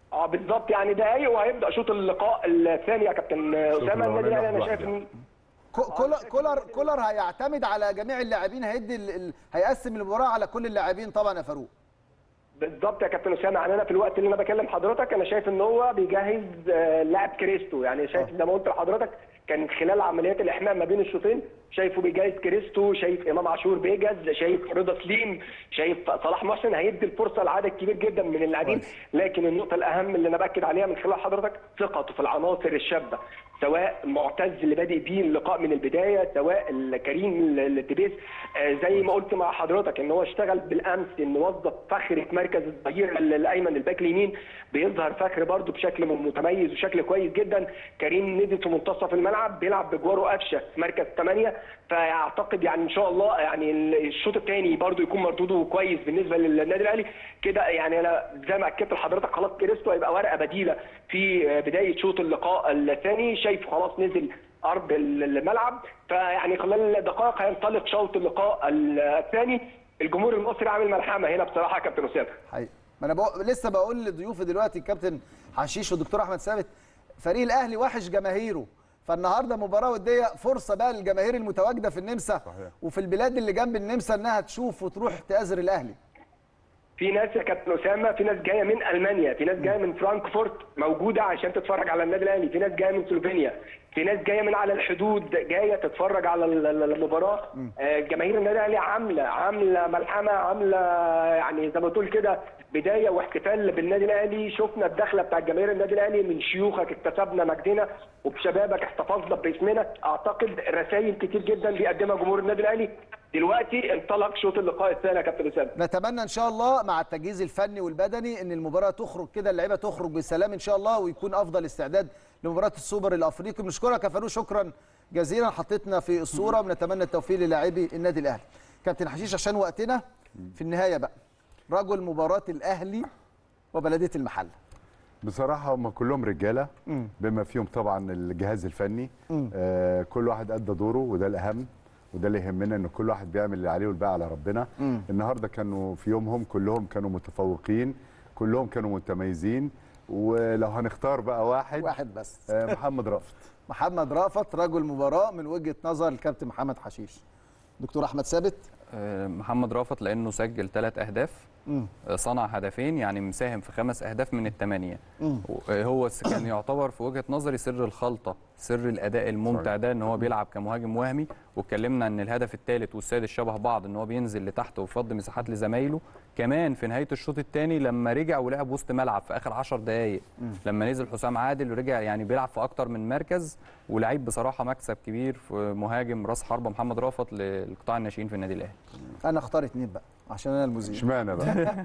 اه بالظبط يعني دقايق وهيبدا شوط اللقاء الثاني يا كابتن اسامه النادي الاهلي انا شايف ان كو- كولر كولر كولر هيعتمد على جميع اللاعبين هيدي ال- ال- هيقسم المباراه على كل اللاعبين طبعا يا فاروق بالظبط يا كابتن اسامه يعني انا في الوقت اللي انا بكلم حضرتك انا شايف ان هو بيجهز آه، لاعب كريستو يعني شايف زي ما قلت لحضرتك كان خلال عمليات الاحماء ما بين الشوطين شايفه بيجهز كريستو شايف امام عاشور بيجهز شايف رضا سليم شايف صلاح محسن هيدي الفرصه لعدد كبير جدا من اللاعبين لكن النقطه الاهم اللي انا باكد عليها من خلال حضرتك ثقته في العناصر الشابه سواء معتز اللي بادئ بيه اللقاء من البدايه سواء كريم التبيس آه، زي ما قلت مع حضرتك ان هو اشتغل بالامس ان وظف فخر في مركز الظهير الايمن الباك اليمين بيظهر فخر برده بشكل متميز وشكل كويس جدا كريم نزل في منتصف الملعب بيلعب بجواره قفشه في مركز 8 فاعتقد يعني ان شاء الله يعني الشوط الثاني برده يكون مردوده كويس بالنسبه للنادي الاهلي كده يعني انا زي ما اكدت لحضرتك خلاص كريستو هيبقى ورقه بديله في بدايه شوط اللقاء الثاني شايف خلاص نزل ارض الملعب فيعني خلال دقائق هينطلق شوط اللقاء الثاني الجمهور المصري عامل ملحمه هنا بصراحه يا كابتن اسامه حقيقي ما انا بقول لسه بقول لضيوفي دلوقتي الكابتن حشيش والدكتور احمد ثابت فريق الاهلي وحش جماهيره فالنهارده مباراه وديه فرصه بقى للجماهير المتواجده في النمسا صحيح. وفي البلاد اللي جنب النمسا انها تشوف وتروح تآزر الاهلي في ناس يا كابتن اسامه في ناس جايه من المانيا في ناس جايه من فرانكفورت موجوده عشان تتفرج على النادي الاهلي في ناس جايه من سلوفينيا في ناس جايه من على الحدود جايه تتفرج على ال- ال- المباراه آه، جماهير النادي الاهلي عامله عامله ملحمه عامله يعني زي ما تقول كده بدايه واحتفال بالنادي الاهلي شفنا الدخله بتاع جماهير النادي الاهلي من شيوخك اكتسبنا مجدنا وبشبابك احتفظنا باسمنا اعتقد رسائل كتير جدا بيقدمها جمهور النادي الاهلي دلوقتي انطلق شوط اللقاء الثاني يا كابتن اسامه نتمنى ان شاء الله مع التجهيز الفني والبدني ان المباراه تخرج كده اللعيبه تخرج بسلام ان شاء الله ويكون افضل استعداد لمباراه السوبر الافريقي بنشكرك يا فاروق شكرا جزيلا حطيتنا في الصوره ونتمنى التوفيق للاعبي النادي الاهلي كابتن حشيش عشان وقتنا في النهايه بقى رجل مباراه الاهلي وبلديه المحله بصراحه هم كلهم رجاله مم. بما فيهم طبعا الجهاز الفني مم. آه كل واحد ادى دوره وده الاهم وده اللي يهمنا ان كل واحد بيعمل اللي عليه والباقي على ربنا مم. النهارده كانوا في يومهم كلهم كانوا متفوقين كلهم كانوا متميزين ولو هنختار بقى واحد واحد بس آه محمد رأفت محمد رأفت رجل مباراه من وجهه نظر الكابتن محمد حشيش دكتور احمد ثابت آه، محمد رافت لانه سجل ثلاث اهداف مم. آه، صنع هدفين يعني مساهم في خمس اهداف من الثمانيه مم. آه، هو س- كان يعتبر في وجهه نظري سر الخلطه سر الاداء الممتع ده ان هو بيلعب كمهاجم وهمي واتكلمنا ان الهدف الثالث والسادس شبه بعض ان هو بينزل لتحت ويفضي مساحات لزمايله كمان في نهايه الشوط الثاني لما رجع ولعب وسط ملعب في اخر 10 دقائق لما نزل حسام عادل ورجع يعني بيلعب في اكتر من مركز ولعيب بصراحه مكسب كبير في مهاجم راس حربه محمد رافت للقطاع الناشئين في النادي الاهلي انا اختار اتنين بقى عشان انا المذيع اشمعنى بقى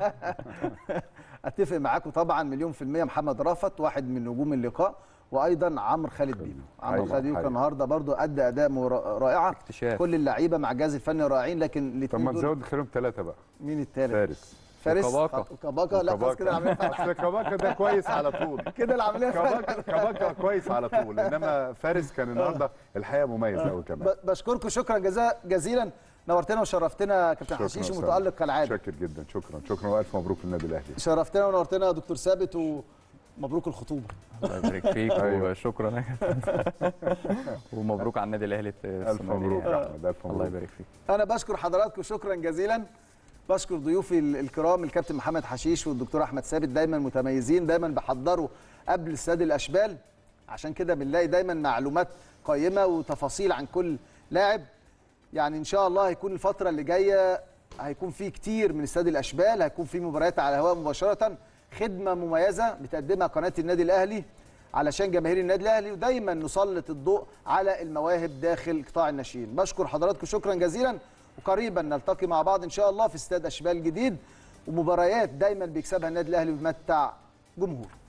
اتفق معاكم طبعا مليون في المية محمد رافت واحد من نجوم اللقاء وايضا عمرو خالد بيبو عمرو حقيقي، خالد بيبو كان حقيقي. النهارده برضو ادى اداء مرا- رائعه اكتشاف كل اللعيبه مع الجهاز الفني رائعين لكن طب الاثنين ما دول نزود خليهم ثلاثه بقى مين الثالث فارس فارس وكباكا. خ- كباكا لا خلاص كده العمليه اصل كباكا ده كويس على طول كده العمليه كباكا كباكا كويس على طول انما فارس كان النهارده الحقيقه مميز قوي كمان ب- بشكركم شكرا جزا جزيلا نورتنا وشرفتنا كابتن شكراً حشيش أستاذ. ومتالق كالعاده شاكر جدا شكرا شكرا والف مبروك للنادي الاهلي شرفتنا ونورتنا يا دكتور ثابت ومبروك الخطوبه الله يبارك فيك أيوة. وشكرا ومبروك على النادي الاهلي الف مبروك يا احمد الف الله مبروك يبارك فيك انا بشكر حضراتكم شكرا جزيلا بشكر ضيوفي ال- الكرام الكابتن محمد حشيش والدكتور احمد ثابت دايما متميزين دايما بيحضروا قبل استاد الاشبال عشان كده بنلاقي دايما معلومات قيمه وتفاصيل عن كل لاعب يعني ان شاء الله هيكون الفتره اللي جايه هيكون في كتير من استاد الاشبال هيكون في مباريات على الهواء مباشره خدمه مميزه بتقدمها قناه النادي الاهلي علشان جماهير النادي الاهلي ودايما نسلط الضوء على المواهب داخل قطاع الناشئين بشكر حضراتكم شكرا جزيلا وقريبا نلتقي مع بعض ان شاء الله في استاد اشبال جديد ومباريات دايما بيكسبها النادي الاهلي وبيمتع جمهوره